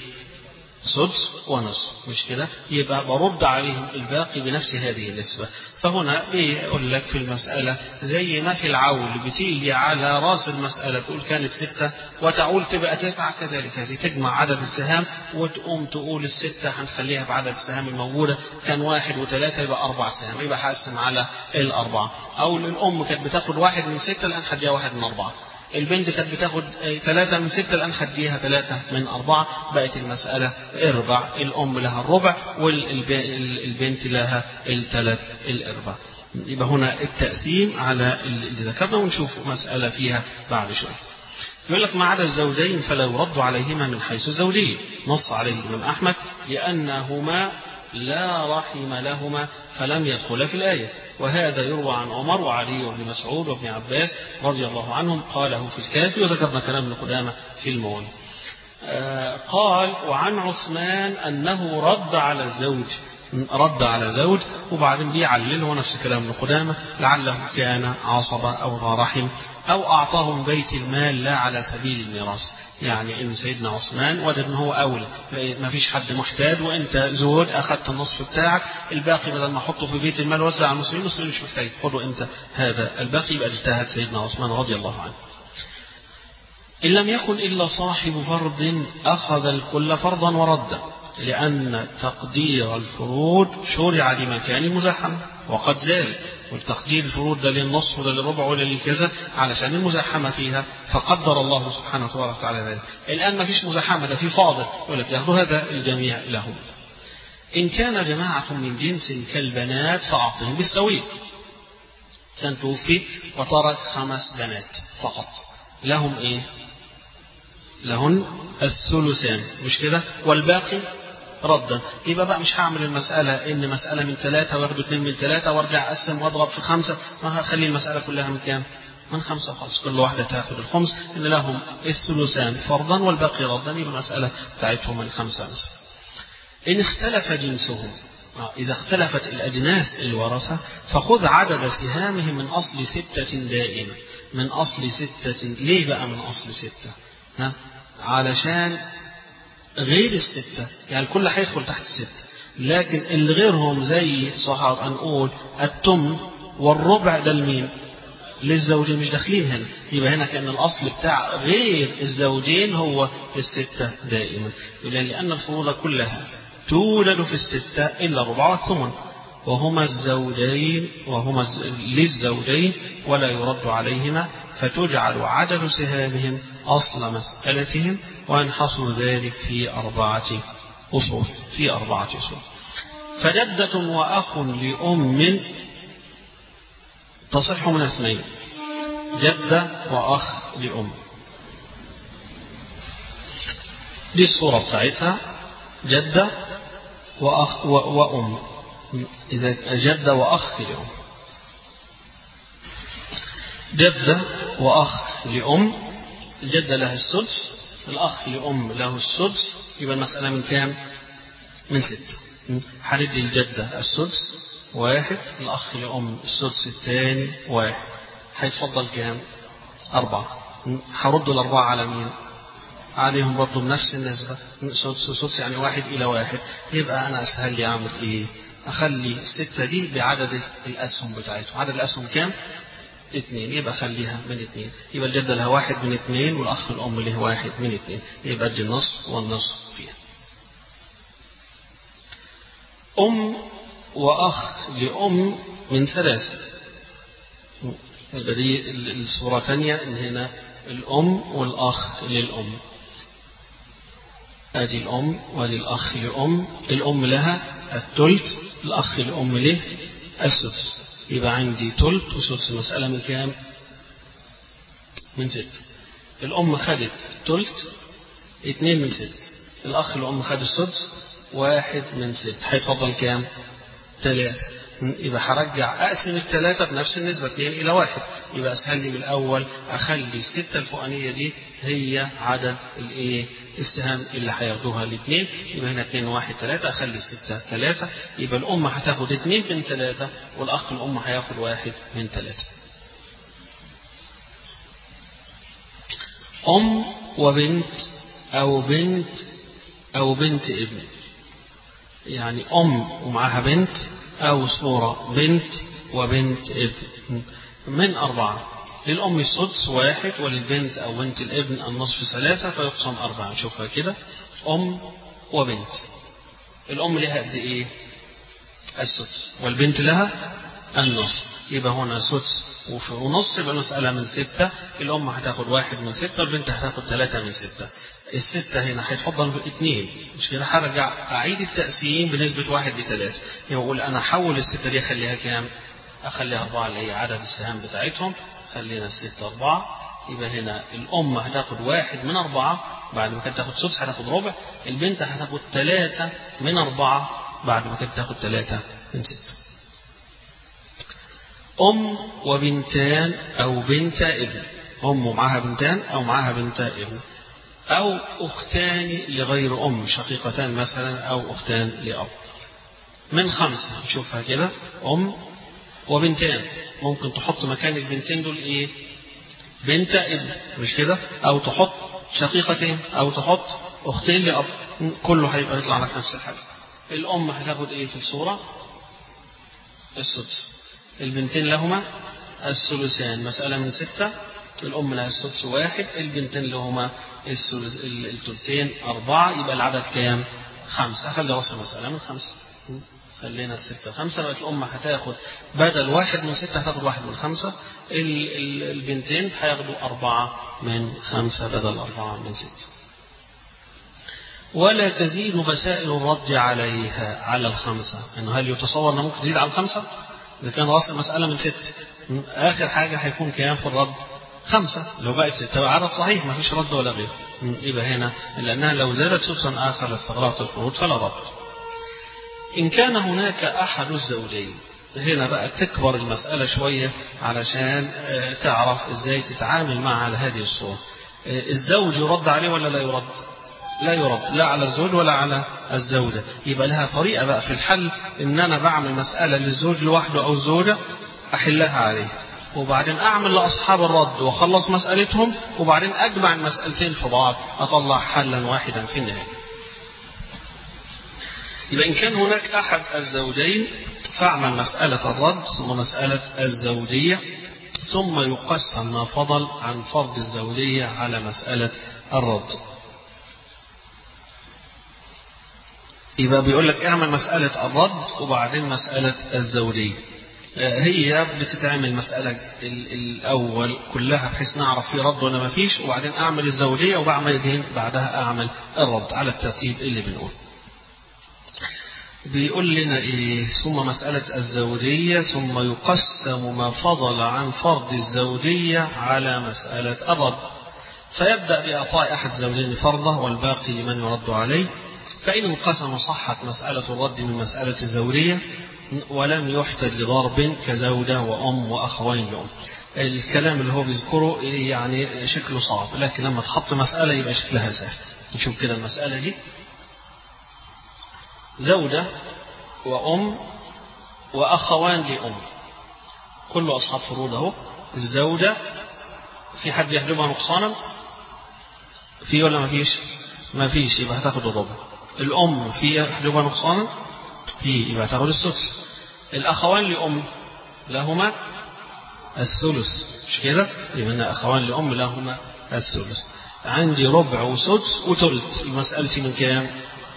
سدس ونصف مش كده يبقى برد عليهم الباقي بنفس هذه النسبة فهنا بيقول لك في المسألة زي ما في العول بتيجي على راس المسألة تقول كانت ستة وتعول تبقى تسعة كذلك هذه تجمع عدد السهام وتقوم تقول الستة هنخليها بعدد السهام الموجودة كان واحد وثلاثة يبقى أربع سهام يبقى هقسم على الأربعة أو الأم كانت بتاخد واحد من ستة الآن هديها واحد من أربعة البنت كانت بتاخد ثلاثة من ستة الآن خديها ثلاثة من أربعة بقت المسألة اربع الأم لها الربع والبنت لها الثلاث الاربع يبقى هنا التقسيم على اللي ذكرنا ونشوف مسألة فيها بعد شوية يقول لك ما عدا الزوجين فلا يرد عليهما من حيث الزوجية نص عليه الإمام أحمد لأنهما لا رحم لهما فلم يدخلا في الآية وهذا يروى عن عمر وعلي وابن مسعود وابن عباس رضي الله عنهم قاله في الكافي وذكرنا كلام ابن قدامة في المغني آه قال وعن عثمان أنه رد على الزوج رد على زوج وبعدين بيعلل هو نفس كلام ابن قدامة لعله كان عصبة أو ذا رحم أو أعطاهم بيت المال لا على سبيل الميراث يعني إن سيدنا عثمان وجد أنه هو أولى ما فيش حد محتاج وأنت زوج أخذت النصف بتاعك الباقي بدل ما أحطه في بيت المال وزع على المسلمين المسلمين مش محتاج خذوا أنت هذا الباقي يبقى اجتهد سيدنا عثمان رضي الله عنه إن لم يكن إلا صاحب فرض أخذ الكل فرضا وردا لأن تقدير الفروض شرع لمكان المزاحمة وقد زال والتقدير الفروض ده للنصف ولا للربع ولا لكذا علشان المزاحمة فيها فقدر الله سبحانه وتعالى ذلك الآن ما فيش مزاحمة ده في فاضل يقول لك ياخذوا هذا الجميع لهم إن كان جماعة من جنس كالبنات فأعطهم بالسوية سن توفي وترك خمس بنات فقط لهم إيه لهن الثلثان مش كده والباقي ردا يبقى بقى مش هعمل المسألة إن مسألة من ثلاثة واخد اثنين من ثلاثة وارجع أقسم واضرب في خمسة ما هخلي المسألة كلها من كام؟ من خمسة خالص كل واحدة تاخذ الخمس إن لهم الثلثان فرضا والباقي ردا يبقى المسألة بتاعتهم من خمسة مثلا إن اختلف جنسهم إذا اختلفت الأجناس الورثة فخذ عدد سهامهم من أصل ستة دائما من أصل ستة ليه بقى من أصل ستة ها؟ علشان غير الستة يعني الكل هيدخل تحت الستة لكن اللي غيرهم زي صحاب هنقول التمن والربع ده لمين؟ للزوجين مش داخلين هنا يبقى هنا كان الاصل بتاع غير الزوجين هو الستة دائما لأن الفروض كلها تولد في الستة إلا الربع والثمن وهما الزوجين وهما للزوجين ولا يرد عليهما فتجعل عدد سهامهم أصل مسألتهم وينحصر ذلك في أربعة أصول في أربعة أصول فجدة وأخ لأم تصح من اثنين جدة وأخ لأم دي الصورة بتاعتها جدة وأخ و وأم إذا جدة وأخ لأم جدة وأخ لأم الجدة لها السدس الأخ لأم له السدس يبقى المسألة من كام؟ من ستة هندي الجدة السدس واحد الأخ لأم السدس الثاني واحد هيتفضل كام؟ أربعة هرد الأربعة على مين؟ عليهم برضه بنفس النسبة سدس سدس يعني واحد إلى واحد يبقى أنا أسهل لي أعمل إيه؟ أخلي الستة دي بعدد الأسهم بتاعتهم عدد الأسهم كام؟ اثنين يبقى خليها من اثنين يبقى الجدة لها واحد من اثنين والأخ الأم له واحد من اثنين يبقى ادي النصف والنصف فيها أم وأخ لأم من ثلاثة يبقى دي الصورة الثانية إن هنا الأم والأخ للأم أدي الأم وأدي الأخ لأم الأم لها الثلث الأخ لأم له السدس يبقى عندي تلت وسدس مسألة من كام؟ من ستة. الأم خدت تلت اتنين من ستة. الأخ الأم خد السدس واحد من ستة. هيتفضل كام؟ تلاتة. يبقى هرجع أقسم التلاتة بنفس النسبة اتنين إلى واحد. يبقى أسهل لي من الأول أخلي الستة الفوقانية دي هي عدد الإيه؟ السهام اللي هياخدوها الاثنين يبقى هنا اثنين واحد ثلاثة أخلي الستة ثلاثة يبقى الأم هتاخد اثنين من ثلاثة والأخ الأم هياخد واحد من ثلاثة. أم وبنت أو بنت أو بنت ابن. يعني أم ومعاها بنت أو صورة بنت وبنت ابن من أربعة للأم السدس واحد وللبنت أو بنت الابن النصف ثلاثة فيقسم أربعة نشوفها كده أم وبنت الأم لها قد إيه؟ السدس والبنت لها النصف يبقى هنا سدس ونص يبقى المسألة من ستة الأم هتاخد واحد من ستة والبنت هتاخد ثلاثة من ستة الستة هنا هيتفضل في اثنين مش كده هرجع أعيد التقسيم بنسبة واحد لثلاثة يقول أنا أحول الستة دي أخليها كام؟ أخليها أربعة اللي هي عدد السهام بتاعتهم خلينا الستة أربعة يبقى هنا الأم هتاخد واحد من أربعة بعد ما كانت تاخد سدس هتاخد ربع البنت هتاخد ثلاثة من أربعة بعد ما كانت تاخد ثلاثة من ستة أم وبنتان أو بنت ابن أم ومعاها بنتان أو معاها بنت ابن أو أختان لغير أم شقيقتان مثلا أو أختان لأب من خمسة نشوفها كده أم وبنتان ممكن تحط مكان البنتين دول إيه بنت ابن مش كده أو تحط شقيقتين أو تحط أختين لأب كله هيبقى يطلع لك نفس الحاجة الأم هتاخد إيه في الصورة السدس البنتين لهما الثلثان مسألة من ستة الأم لها السدس واحد البنتين لهما الثلثين أربعة يبقى العدد كام؟ خمسة خلي رأس المسألة من خمسة خلينا الستة خمسة بقت الأم هتاخد بدل واحد من ستة هتاخد واحد من خمسة ال- ال- البنتين هياخدوا أربعة من خمسة بدل أربعة من ستة ولا تزيد مسائل الرد عليها على الخمسة إنه هل يتصور أنه ممكن تزيد على الخمسة؟ إذا كان رأس المسألة من ست آخر حاجة هيكون كام في الرد؟ خمسة لو بقت ستة بقى عدد صحيح ما فيش رد ولا غير يبقى هنا لأنها لو زادت سدسا آخر لاستغراقت الفروض فلا رد إن كان هناك أحد الزوجين هنا بقى تكبر المسألة شوية علشان آه، تعرف إزاي تتعامل مع على هذه الصورة آه، الزوج يرد عليه ولا لا يرد لا يرد لا على الزوج ولا على الزوجة يبقى لها طريقة بقى في الحل إن أنا بعمل مسألة للزوج لوحده أو الزوجة أحلها عليه وبعدين أعمل لأصحاب الرد وأخلص مسألتهم وبعدين أجمع المسألتين في بعض أطلع حلا واحدا في النهاية يبقى إن كان هناك أحد الزوجين فاعمل مسألة الرد ثم مسألة الزوجية ثم يقسم ما فضل عن فرض الزوجية على مسألة الرد يبقى بيقول لك اعمل مسألة الرد وبعدين مسألة الزوجية آه، هي بتتعمل مسألة ال- الأول كلها بحيث نعرف في رد ولا ما فيش وبعدين أعمل الزوجية وبعدين بعدها أعمل الرد على الترتيب اللي بنقول بيقول لنا إيه ثم مسألة الزوجية ثم يقسم ما فضل عن فرض الزوجية على مسألة الرد فيبدأ بإعطاء أحد زوجين فرضه والباقي لمن يرد عليه فإن انقسم صحت مسألة الرد من مسألة الزوجية ولم يحتج لضرب كزوجة وأم وأخوين لأم الكلام اللي هو بيذكره يعني شكله صعب لكن لما تحط مسألة يبقى شكلها سهل نشوف كده المسألة دي زوجة وأم وأخوان لأم كل أصحاب فروض أهو الزوجة في حد يحجبها نقصانا في ولا ما فيش ما فيش يبقى هتاخد الربع الأم في يحجبها نقصانا في يبقى هتاخد السدس الأخوان لأم لهما الثلث مش كده يبقى هنا أخوان لأم لهما الثلث عندي ربع وسدس وثلث مسألتي من كام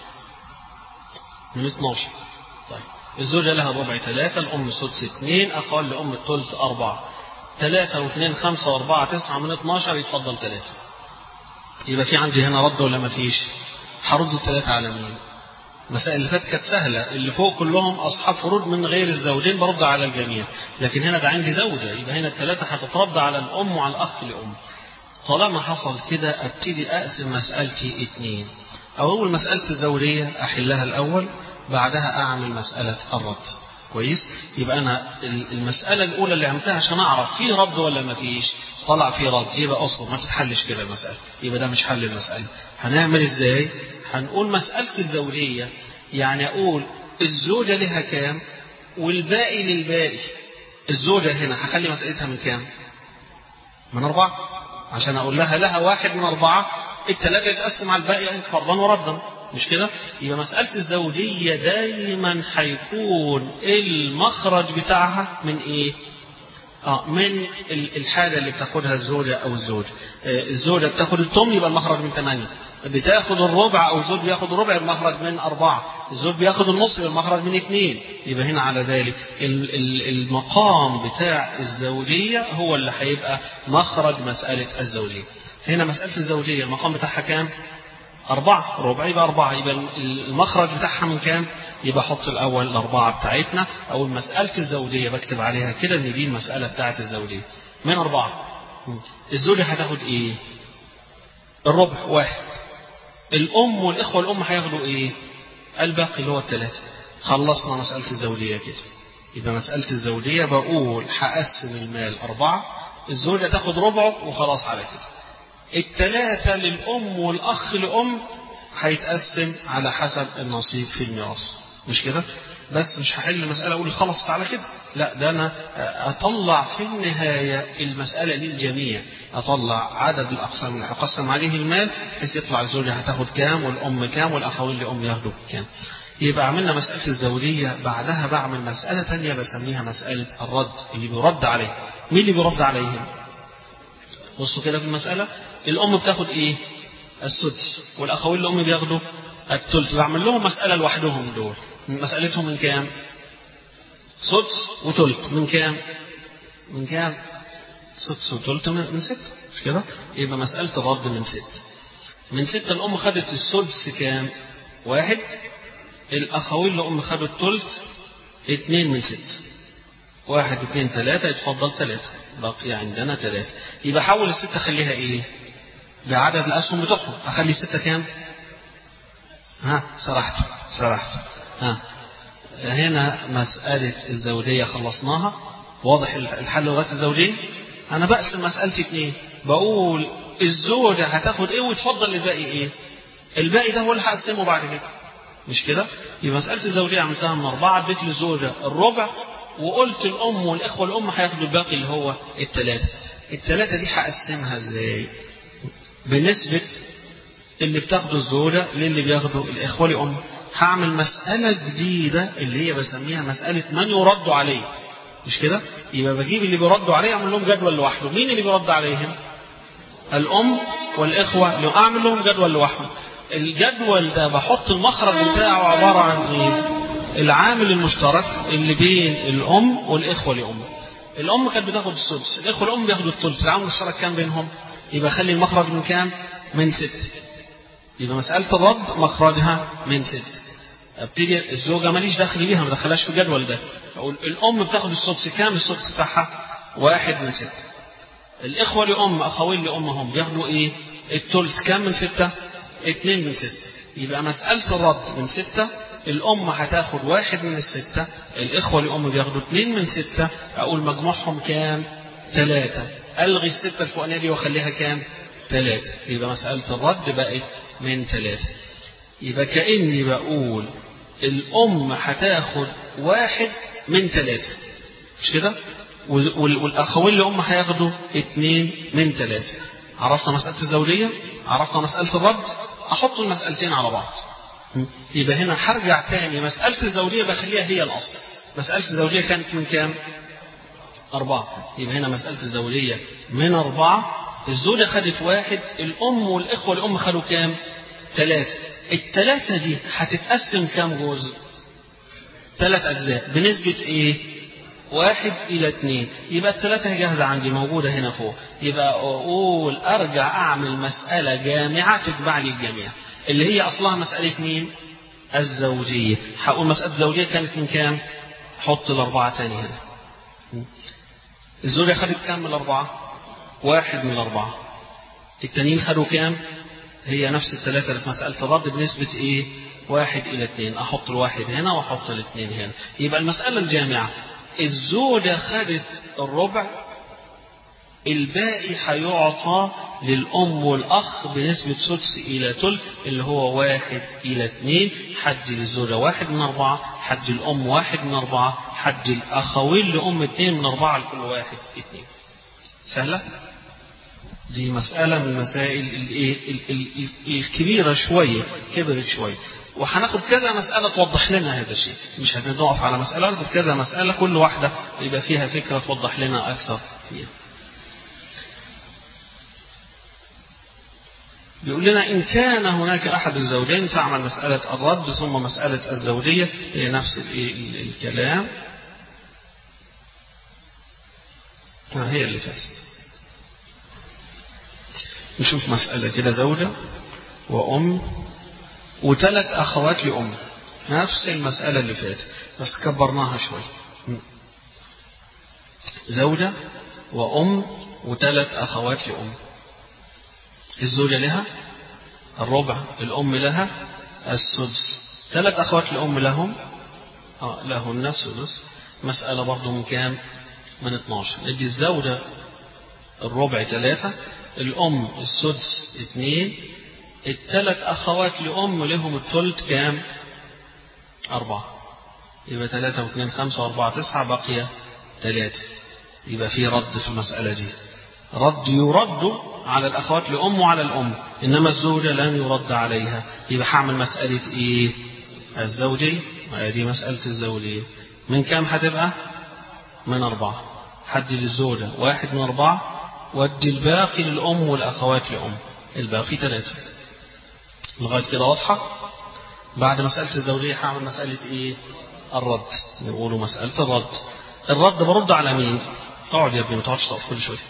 من 12 طيب الزوجة لها ربع ثلاثة الأم سدس اثنين أخوان لأم الثلث أربعة ثلاثة واثنين خمسة وأربعة تسعة من 12 يتفضل ثلاثة يبقى في عندي هنا رد ولا ما فيش؟ هرد الثلاثة على مين؟ المسائل اللي فاتت كانت سهلة اللي فوق كلهم أصحاب فروض من غير الزوجين برد على الجميع لكن هنا ده عندي زوجة يبقى هنا الثلاثة هتترد على الأم وعلى الأخ لأم طالما حصل كده أبتدي أقسم مسألتي اتنين أو أول مسألة الزوجية أحلها الأول بعدها أعمل مسألة الرد كويس يبقى أنا المسألة الأولى اللي عملتها عشان أعرف في رد ولا ما فيش طلع في رد يبقى أصلا ما تتحلش كده المسألة يبقى ده مش حل المسألة هنعمل إزاي هنقول مسألة الزوجية يعني أقول الزوجة لها كام والباقي للباقي الزوجة هنا هخلي مسألتها من كام من أربعة عشان أقول لها لها واحد من أربعة الثلاثة يتقسم على الباقي فرضا وردا مش كده يبقى مسألة الزوجية دايما هيكون المخرج بتاعها من إيه آه من الحاجة اللي بتاخدها الزوجة أو الزوج آه الزوجة بتاخد التم يبقى المخرج من ثمانية بتاخد الربع أو الزوج بياخد الربع المخرج من أربعة الزوج بياخد النصف يبقى المخرج من اثنين يبقى هنا على ذلك المقام بتاع الزوجية هو اللي هيبقى مخرج مسألة الزوجية هنا مسألة الزوجية المقام بتاعها كام؟ أربعة ربع يبقى أربعة يبقى المخرج بتاعها من كام؟ يبقى أحط الأول الأربعة بتاعتنا أو مسألة الزوجية بكتب عليها كده إن دي المسألة بتاعت الزوجية من أربعة الزوجة هتاخد ايه الربع واحد الأم والإخوة الأم هياخدوا ايه الباقي اللي هو الثلاثة خلصنا مسألة الزوجية كده يبقى مسألة الزوجية بقول هقسم المال أربعة الزوجة تاخد ربعه وخلاص على كده الثلاثة للأم والأخ لأم هيتقسم على حسب النصيب في الميراث مش كده بس مش هحل المسألة أقول خلصت على كده لا ده أنا أطلع في النهاية المسألة للجميع أطلع عدد الأقسام اللي هقسم عليه المال بحيث يطلع الزوجة هتاخد كام والأم كام والأخوين لأم ياخدوا كام يبقى عملنا مسألة الزوجية بعدها بعمل مسألة تانية بسميها مسألة الرد اللي بيرد عليه مين اللي بيرد عليهم بصوا كده في المسألة الأم بتاخد إيه السدس والأخوين الأم بياخدوا الثلث بعمل لهم مسألة لوحدهم دول مسألتهم من كام سدس وثلث من كام من كام سدس وثلث من, من ستة مش كده يبقى مسألة الرد من ستة من ستة الأم خدت السدس كام واحد الأخوين الأم خدوا الثلث اتنين من ستة واحد اثنين ثلاثة يتفضل ثلاثة بقي عندنا ثلاثة يبقى حول الستة خليها ايه بعدد الأسهم بتوعهم أخلي الستة كام ها سرحت سرحت ها هنا مسألة الزوجية خلصناها واضح الحل لغاية الزوجين أنا بقسم مسألتي اتنين بقول الزوجة هتاخد ايه ويتفضل الباقي ايه الباقي ده هو اللي هقسمه بعد كده مش كده يبقى مسألة الزوجية عملتها من أربعة اديت للزوجة الربع وقلت الأم والإخوة الأم هياخدوا الباقي اللي هو الثلاثة الثلاثة دي هقسمها ازاي بنسبة اللي بتاخده الزوجة للي بياخده الإخوة لأم هعمل مسألة جديدة اللي هي بسميها مسألة من يرد عليه مش كده يبقى بجيب اللي بيردوا عليه اعمل لهم جدول لوحده مين اللي بيرد عليهم الأم والإخوة لو أعمل لهم جدول لوحده الجدول ده بحط المخرج بتاعه عبارة عن إيه العامل المشترك اللي بين الأم والإخوة لأم الأم كانت بتاخد السدس الإخوة الأم بياخدوا الثلث العامل المشترك كام بينهم يبقى خلي المخرج من كام من ست يبقى مسألة الرد مخرجها من ست ابتدي الزوجة ماليش دخل بيها ما دخلهاش في الجدول ده أقول الأم بتاخد السدس كام السدس بتاعها واحد من ستة الإخوة لأم أخوين لأمهم بياخدوا إيه الثلث كام من ستة اتنين من ستة يبقى مسألة الرد من ستة الأم هتاخد واحد من الستة الإخوة لأم بياخدوا اتنين من ستة أقول مجموعهم كام ثلاثة ألغي الستة الفوقانية دي وأخليها كام ثلاثة يبقى مسألة الرد بقت من ثلاثة يبقى كأني بقول الأم هتاخد واحد من ثلاثة مش كده والأخوين لأم هياخدوا اتنين من ثلاثة عرفنا مسألة الزوجية عرفنا مسألة الرد أحط المسألتين على بعض يبقى هنا هرجع تاني مسألة الزوجية بخليها هي الأصل مسألة الزوجية كانت من كام أربعة يبقى هنا مسألة الزوجية من أربعة الزوجة خدت واحد الأم والإخوة الأم خدوا كام ثلاثة الثلاثة دي هتتقسم كام جزء ثلاث أجزاء بنسبة إيه واحد إلى اثنين يبقى الثلاثة جاهزة عندي موجودة هنا فوق يبقى أقول أرجع أعمل مسألة جامعة تتبع لي الجميع اللي هي أصلها مسألة مين الزوجية هقول مسألة الزوجية كانت من كام حط الأربعة تاني هنا الزوجة خدت كام من الأربعة واحد من الأربعة التانيين خدوا كام هي نفس الثلاثة اللي في مسألة الرد بنسبة إيه واحد إلى اثنين أحط الواحد هنا وأحط الاثنين هنا يبقى المسألة الجامعة الزوجة خدت الربع الباقي هيعطى للأم والأخ بنسبة سدس إلى تل اللي هو واحد إلى اثنين حد للزوجة واحد من أربعة حد الأم واحد من أربعة حد الأخوين لأم اثنين من أربعة لكل واحد اثنين سهلة؟ دي مسألة من المسائل الكبيرة شوية كبرت شوية وهناخد كذا مسألة توضح لنا هذا الشيء مش هنقف على مسألة ناخد كذا مسألة كل واحدة يبقى فيها فكرة توضح لنا أكثر فيها بيقول لنا إن كان هناك أحد الزوجين فاعمل مسألة الرد ثم مسألة الزوجية هي نفس الكلام هي اللي فاتت نشوف مسألة كده زوجة وأم وثلاث أخوات لأم نفس المسألة اللي فاتت بس كبرناها شوي زوجة وأم وثلاث أخوات لأم الزوجة لها الربع الأم لها السدس ثلاث أخوات لأم لهم آه لهن السدس مسألة برضه من كام من 12 ندي الزوجة الربع ثلاثة الأم السدس اثنين الثلاث أخوات لأم لهم الثلث كام أربعة يبقى ثلاثة واثنين خمسة وأربعة تسعة بقي ثلاثة يبقى في رد في المسألة دي رد يرد على الأخوات لأم وعلى الأم إنما الزوجة لن يرد عليها يبقى هعمل مسألة إيه الزوجي دي مسألة الزوجية من كام هتبقى من أربعة حد للزوجة واحد من أربعة ودي الباقي للأم والأخوات لأم الباقي ثلاثة لغاية كده واضحة بعد مسألة الزوجية هعمل مسألة إيه الرد نقولوا مسألة الرد الرد برد على مين اقعد يا ابني ما تقعدش تقف كل شوية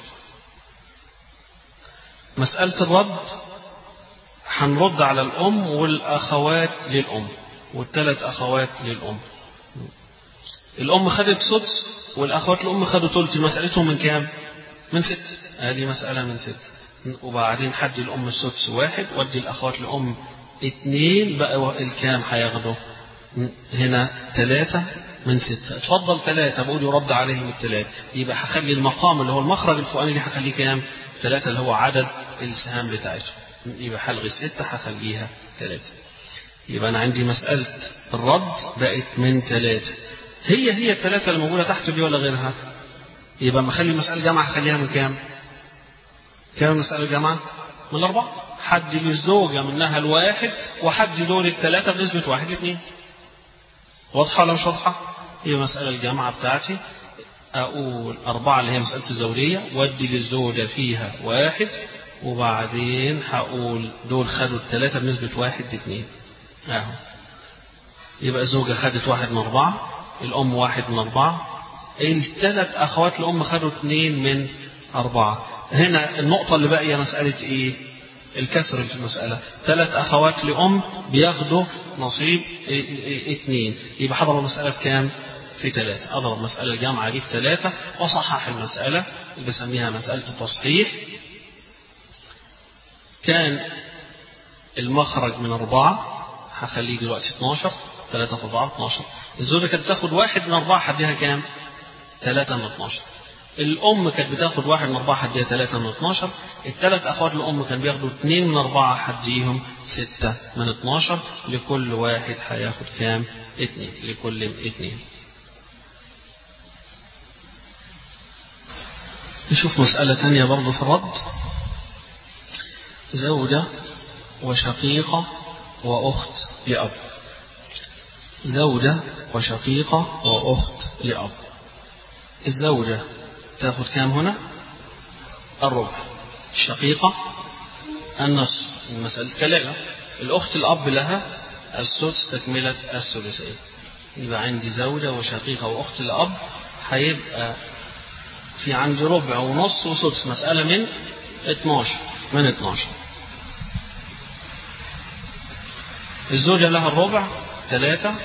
مسألة الرد هنرد على الأم والأخوات للأم والثلاث أخوات للأم الأم خدت سدس والأخوات الأم خدوا ثلث مسألتهم من كام؟ من ست هذه مسألة من ست وبعدين حد الأم السدس واحد ودي الأخوات الأم اثنين بقى الكام هياخدوا هنا ثلاثة من ستة اتفضل ثلاثة بقول يرد عليهم الثلاثة يبقى هخلي المقام اللي هو المخرج الفوقاني اللي هخليه كام؟ ثلاثة اللي هو عدد السهام بتاعته يبقى حلغي الستة هخليها ثلاثة يبقى أنا عندي مسألة الرد بقت من ثلاثة هي هي الثلاثة اللي موجودة تحت دي ولا غيرها؟ يبقى ما اخلي المسألة جامعة اخليها من كام؟ كام المسألة جامعة؟ من الأربعة حد للزوجة منها الواحد وحد دول الثلاثة بنسبة واحد لاثنين واضحة ولا مش واضحة؟ هي مسألة الجامعة بتاعتي أقول أربعة اللي هي مسألة الزوجية ودي للزوجة فيها واحد وبعدين هقول دول خدوا الثلاثة بنسبة واحد لاثنين أهو يبقى الزوجة خدت واحد من أربعة الأم واحد من أربعة الثلاث أخوات الأم خدوا اثنين من أربعة هنا النقطة اللي باقية مسألة إيه؟ الكسر في المسألة ثلاث أخوات لأم بياخدوا نصيب اثنين يبقى حضر المسألة في كام؟ في ثلاثة أضرب مسألة الجامعة دي في ثلاثة وصحح المسألة اللي بسميها مسألة التصحيح كان المخرج من أربعة هخليه دلوقتي 12 3 في 4 12 الزوجة كانت بتاخد واحد من أربعة حدها كام؟ 3 من 12 الأم كانت بتاخد واحد من أربعة حديها ثلاثة من 12 الثلاث أخوات الأم كانوا بياخدوا اثنين من أربعة حديهم ستة من 12 لكل واحد هياخد كام؟ اثنين لكل اثنين نشوف مسألة تانية برضه في الرد زوجة وشقيقة وأخت لأب زوجة وشقيقة وأخت لأب الزوجة تاخد كام هنا الربع الشقيقة النصف مسألة كلالة الأخت الأب لها السدس تكملة الثلثين يبقى عندي زوجة وشقيقة وأخت الأب هيبقى في عندي ربع ونص وسدس مسألة من 12 من 12 الزوجة لها الربع ثلاثة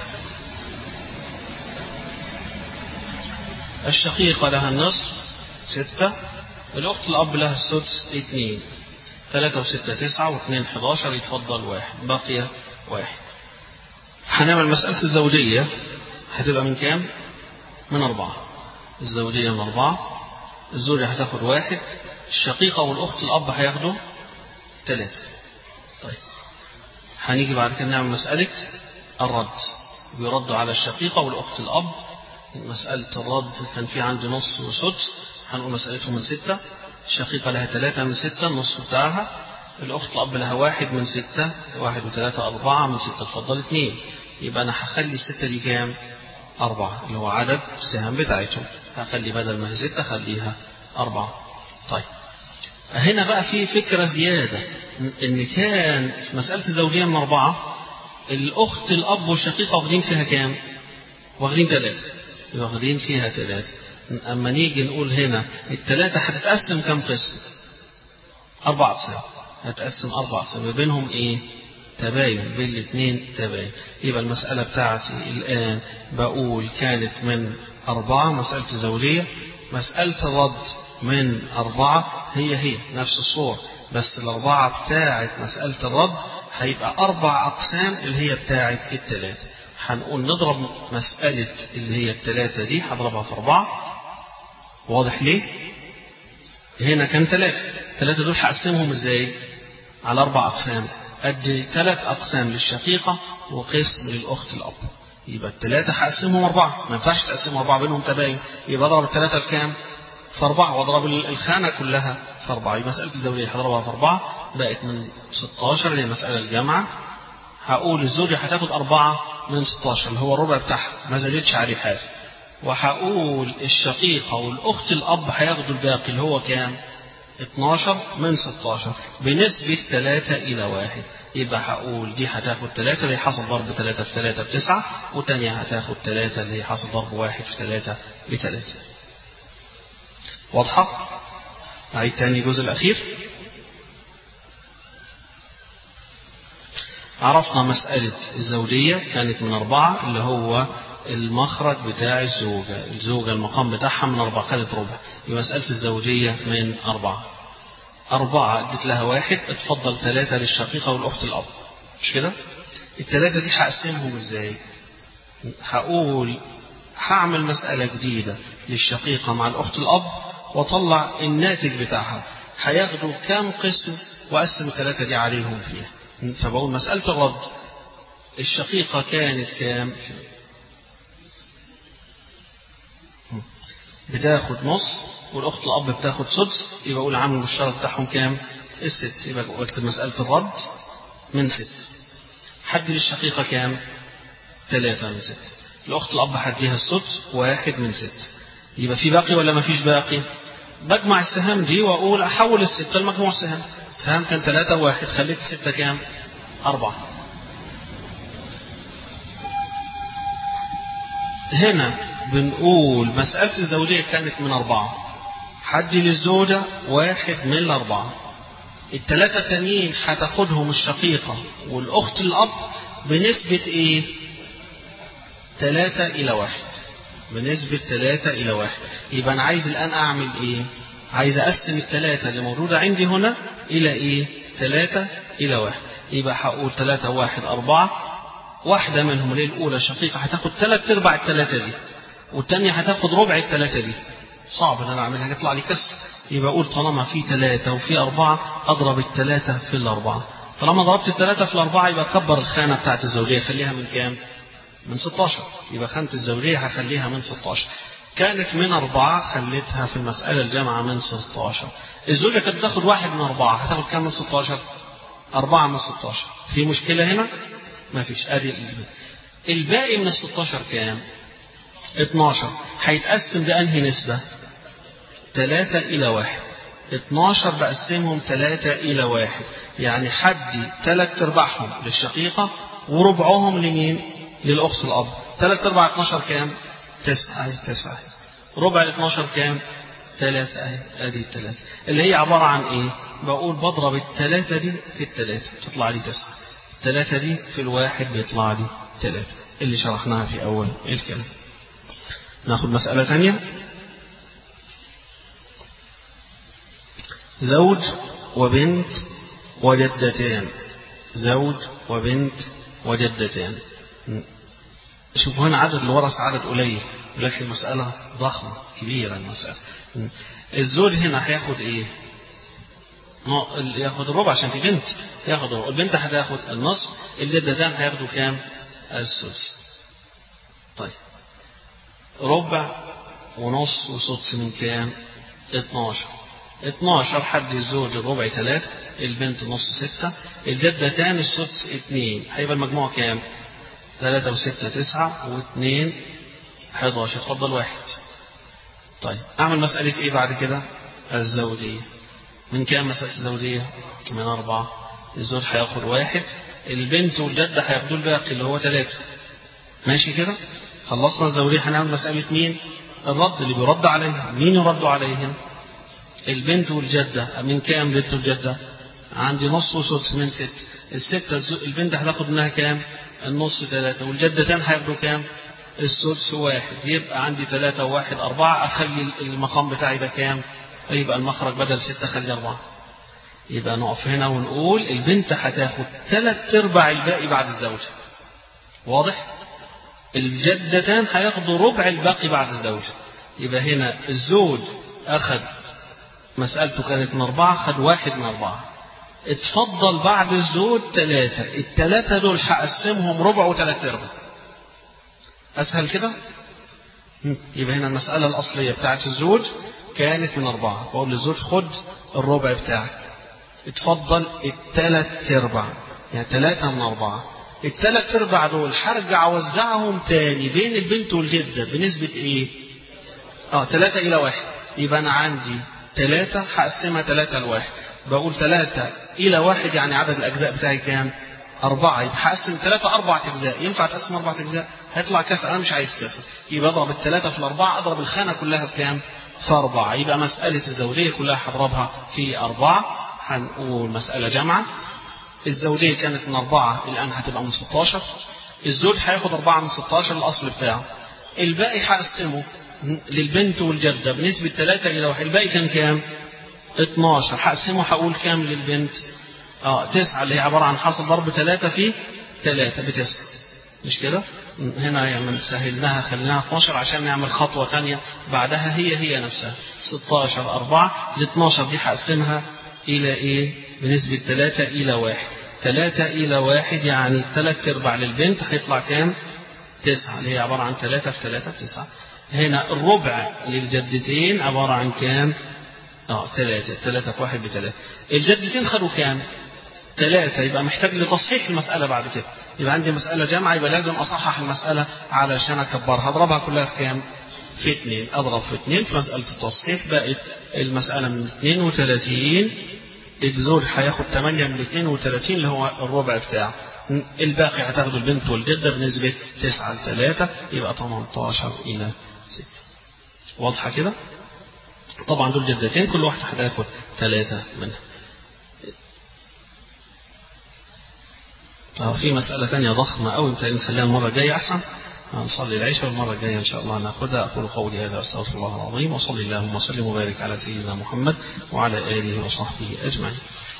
الشقيقة لها النصف ستة الأخت الأب لها السدس اثنين ثلاثة وستة تسعة واثنين حداشر يتفضل واحد بقي واحد هنعمل مسألة الزوجية هتبقى من كام؟ من أربعة الزوجية من أربعة الزوجة هتاخد واحد الشقيقة والأخت الأب هياخدوا ثلاثة طيب هنيجي بعد كده نعمل مسألة الرد بيردوا على الشقيقة والأخت الأب مسألة الرد كان في عندي نص وسدس هنقول مسألته من ستة الشقيقة لها ثلاثة من ستة النص بتاعها الأخت الأب لها واحد من ستة واحد وثلاثة أربعة من ستة تفضل اثنين يبقى أنا هخلي الستة دي كام؟ أربعة اللي هو عدد السهام بتاعتهم هخلي بدل ما هي ستة خليها أربعة طيب هنا بقى في فكرة زيادة إن كان في مسألة الزوجية من أربعة الأخت الأب والشقيقة واخدين فيها كام؟ واخدين ثلاثة واخدين فيها ثلاثة أما نيجي نقول هنا الثلاثة هتتقسم كم قسم؟ أربع أقسام هتقسم أربع أقسام ما بينهم إيه؟ تباين بين الاثنين تباين يبقى المسألة بتاعتي الآن بقول كانت من أربعة مسألة الزوجية مسألة الرد من أربعة هي هي نفس الصورة بس الأربعة بتاعت مسألة الرد هيبقى أربع أقسام اللي هي بتاعت التلاتة هنقول نضرب مسألة اللي هي التلاتة دي هضربها في أربعة واضح ليه؟ هنا كان تلاتة التلاتة دول هقسمهم ازاي؟ على أربع أقسام أدي ثلاث أقسام للشقيقة وقسم للأخت الأب يبقى الثلاثة هقسمهم أربعة ما ينفعش تقسمهم أربعة بينهم تباين يبقى أضرب الثلاثة بكام؟ في أربعة وأضرب الخانة كلها في أربعة يبقى مسألة الزوجية هضربها في أربعة بقت من 16 اللي هي مسألة الجامعة هقول الزوجة هتاخد أربعة من 16 اللي هو الربع بتاعها ما زادتش عليه حاجة وهقول الشقيقة والأخت الأب هياخدوا الباقي اللي هو كام؟ 12 من 16 بنسبة 3 إلى 1 يبقى هقول دي هتاخد 3 اللي حصل ضرب 3 في 3 بتسعة والتانية هتاخد 3 اللي حصل ضرب 1 في 3 بثلاثة واضحة؟ أعيد تاني الجزء الأخير عرفنا مسألة الزوجية كانت من أربعة اللي هو المخرج بتاع الزوجة الزوجة المقام بتاعها من أربعة خدت ربع يبقى مسألة الزوجية من أربعة أربعة اديت لها واحد اتفضل ثلاثة للشقيقة والأخت الأب مش كده؟ الثلاثة دي هقسمهم ازاي؟ هقول هعمل مسألة جديدة للشقيقة مع الأخت الأب وأطلع الناتج بتاعها هياخدوا كام قسم وأقسم الثلاثة دي عليهم فيها فبقول مسألة الرد الشقيقة كانت كام؟ بتاخد نص والاخت الاب بتاخد سدس يبقى اقول العامل المشترك بتاعهم كام؟ الست يبقى قلت مساله الرد من ست حد للشقيقه كام؟ ثلاثة من ست الاخت الاب هديها السدس واحد من ست يبقى في باقي ولا ما فيش باقي؟ بجمع السهام دي واقول احول الستة لمجموع السهام سهام كان ثلاثة واحد خليت ستة كام؟ أربعة هنا بنقول مسألة الزوجية كانت من أربعة حد للزوجة واحد من الأربعة الثلاثة التانيين هتاخدهم الشقيقة والأخت الأب بنسبة إيه؟ ثلاثة إلى واحد بنسبة ثلاثة إلى واحد يبقى أنا عايز الآن أعمل إيه؟ عايز أقسم الثلاثة اللي موجودة عندي هنا إلى إيه؟ ثلاثة إلى واحد يبقى هقول ثلاثة واحد أربعة واحدة منهم اللي هي الأولى شقيقة هتاخد ثلاث أرباع الثلاثة دي والتانية هتاخد ربع الثلاثة دي صعب ان انا اعملها يطلع لي كسر يبقى اقول طالما في ثلاثة وفي أربعة أضرب الثلاثة في الأربعة طالما ضربت الثلاثة في الأربعة يبقى كبر الخانة بتاعت الزوجية خليها من كام؟ من 16 يبقى خانة الزوجية هخليها من 16 كانت من أربعة خليتها في المسألة الجامعة من 16 الزوجة كانت بتاخد واحد من أربعة هتاخد كام من 16 أربعة من 16 في مشكلة هنا ما فيش أدي الباقي من ال 16 كام 12 هيتقسم بأنهي نسبة 3 إلى 1 12 بقسمهم 3 إلى 1 يعني حدي 3 أرباعهم للشقيقة وربعهم لمين؟ للأخت الأب 3 أرباع 12 كام؟ 9 أهي 9 ربع ال 12 كام؟ 3 أهي أدي الثلاثة اللي هي عبارة عن إيه؟ بقول بضرب الثلاثة دي في الثلاثة تطلع لي 9 الثلاثة دي في الواحد بيطلع لي 3 اللي شرحناها في أول الكلام ناخد مسألة ثانية زوج وبنت وجدتان زوج وبنت وجدتان شوفوا هنا عدد الورث عدد قليل ولكن المسألة ضخمة كبيرة المسألة الزوج هنا هياخد ايه؟ ياخد الربع عشان في بنت ياخد الربع البنت هتاخد النصف الجدتان هياخدوا كام؟ السدس طيب ربع ونص وسدس من كام؟ 12 12 حد الزوج الربع 3 البنت نص 6 الجدتان السدس 2 هيبقى المجموع كام؟ 3 و6 9 و2 11 اتفضل واحد طيب اعمل مسألة ايه بعد كده؟ الزوجية من كام مسألة الزوجية؟ من أربعة الزوج هياخد واحد البنت والجدة هياخدوا الباقي اللي هو ثلاثة ماشي كده؟ خلصنا الزوجية هنعمل مسألة مين؟ الرد اللي بيرد عليها مين يرد عليهم؟ البنت والجدة من كام بنت والجدة؟ عندي نص وسدس من ست الستة البنت هتاخد منها كام؟ النص ثلاثة والجدتان هياخدوا كام؟ السدس واحد يبقى عندي ثلاثة وواحد أربعة أخلي المقام بتاعي ده كام؟ يبقى المخرج بدل ستة خلي أربعة يبقى نقف هنا ونقول البنت هتاخد ثلاث ارباع الباقي بعد الزوج واضح الجدتان هياخدوا ربع الباقي بعد الزوج يبقى هنا الزوج أخذ مسألته كانت من أربعة خد واحد من أربعة اتفضل بعد الزوج ثلاثة الثلاثة دول هقسمهم ربع وثلاث ارباع أسهل كده يبقى هنا المسألة الأصلية بتاعت الزوج كانت من أربعة بقول للزوج خد الربع بتاعك اتفضل الثلاث ارباع يعني ثلاثة من أربعة الثلاث ارباع دول هرجع أوزعهم تاني بين البنت والجدة بنسبة إيه؟ اه ثلاثة إلى واحد يبقى أنا عندي ثلاثة هقسمها ثلاثة لواحد بقول ثلاثة إلى واحد يعني عدد الأجزاء بتاعي كام؟ أربعة يبقى هقسم ثلاثة أربع أجزاء ينفع تقسم أربع أجزاء؟ هيطلع كسر أنا مش عايز كسر يبقى أضرب الثلاثة في الأربعة أضرب الخانة كلها بكام؟ في أربعة يبقى مسألة الزوجية كلها هضربها في أربعة هنقول مسألة جامعة الزوجية كانت من أربعة الآن هتبقى من 16 الزوج هياخد أربعة من 16 الأصل بتاعه الباقي هقسمه للبنت والجدة بنسبة 3 إلى 1 الباقي كان كام؟ 12 هقسمه هقول كام للبنت؟ اه 9 اللي هي عبارة عن حاصل ضرب 3 في 3 بتسعة مش كده؟ هنا يعني سهلناها خليناها 12 عشان نعمل خطوة تانية بعدها هي هي نفسها 16 4 ال 12 دي هقسمها إلى إيه؟ بنسبة 3 إلى 1 3 إلى 1 يعني 3 أرباع للبنت هيطلع كام؟ 9 اللي هي عبارة عن 3 في 3 في 9 هنا الربع للجدتين عبارة عن كام؟ اه 3 3 في 1 بثلاثة الجدتين خدوا كام؟ ثلاثة يبقى محتاج لتصحيح المسألة بعد كده يبقى عندي مسألة جامعة يبقى لازم أصحح المسألة علشان أكبرها أضربها كلها في كام؟ في اثنين أضرب في اثنين في مسألة التصحيح بقت المسألة من 32 الزوج هياخد 8 من 32 اللي هو الربع بتاعه الباقي هتاخده البنت والجدة بنسبة 9 ل 3 يبقى 18 إلى 6 واضحة كده؟ طبعا دول جدتين كل واحدة هتاخد ثلاثة منها في مسألة ثانية ضخمة أوي يمكن نخليها المرة الجاية أحسن نصلي العشاء والمرة الجاية إن شاء الله ناخذها أقول قولي هذا أستغفر الله العظيم وصلي اللهم وسلم وبارك على سيدنا محمد وعلى آله وصحبه أجمعين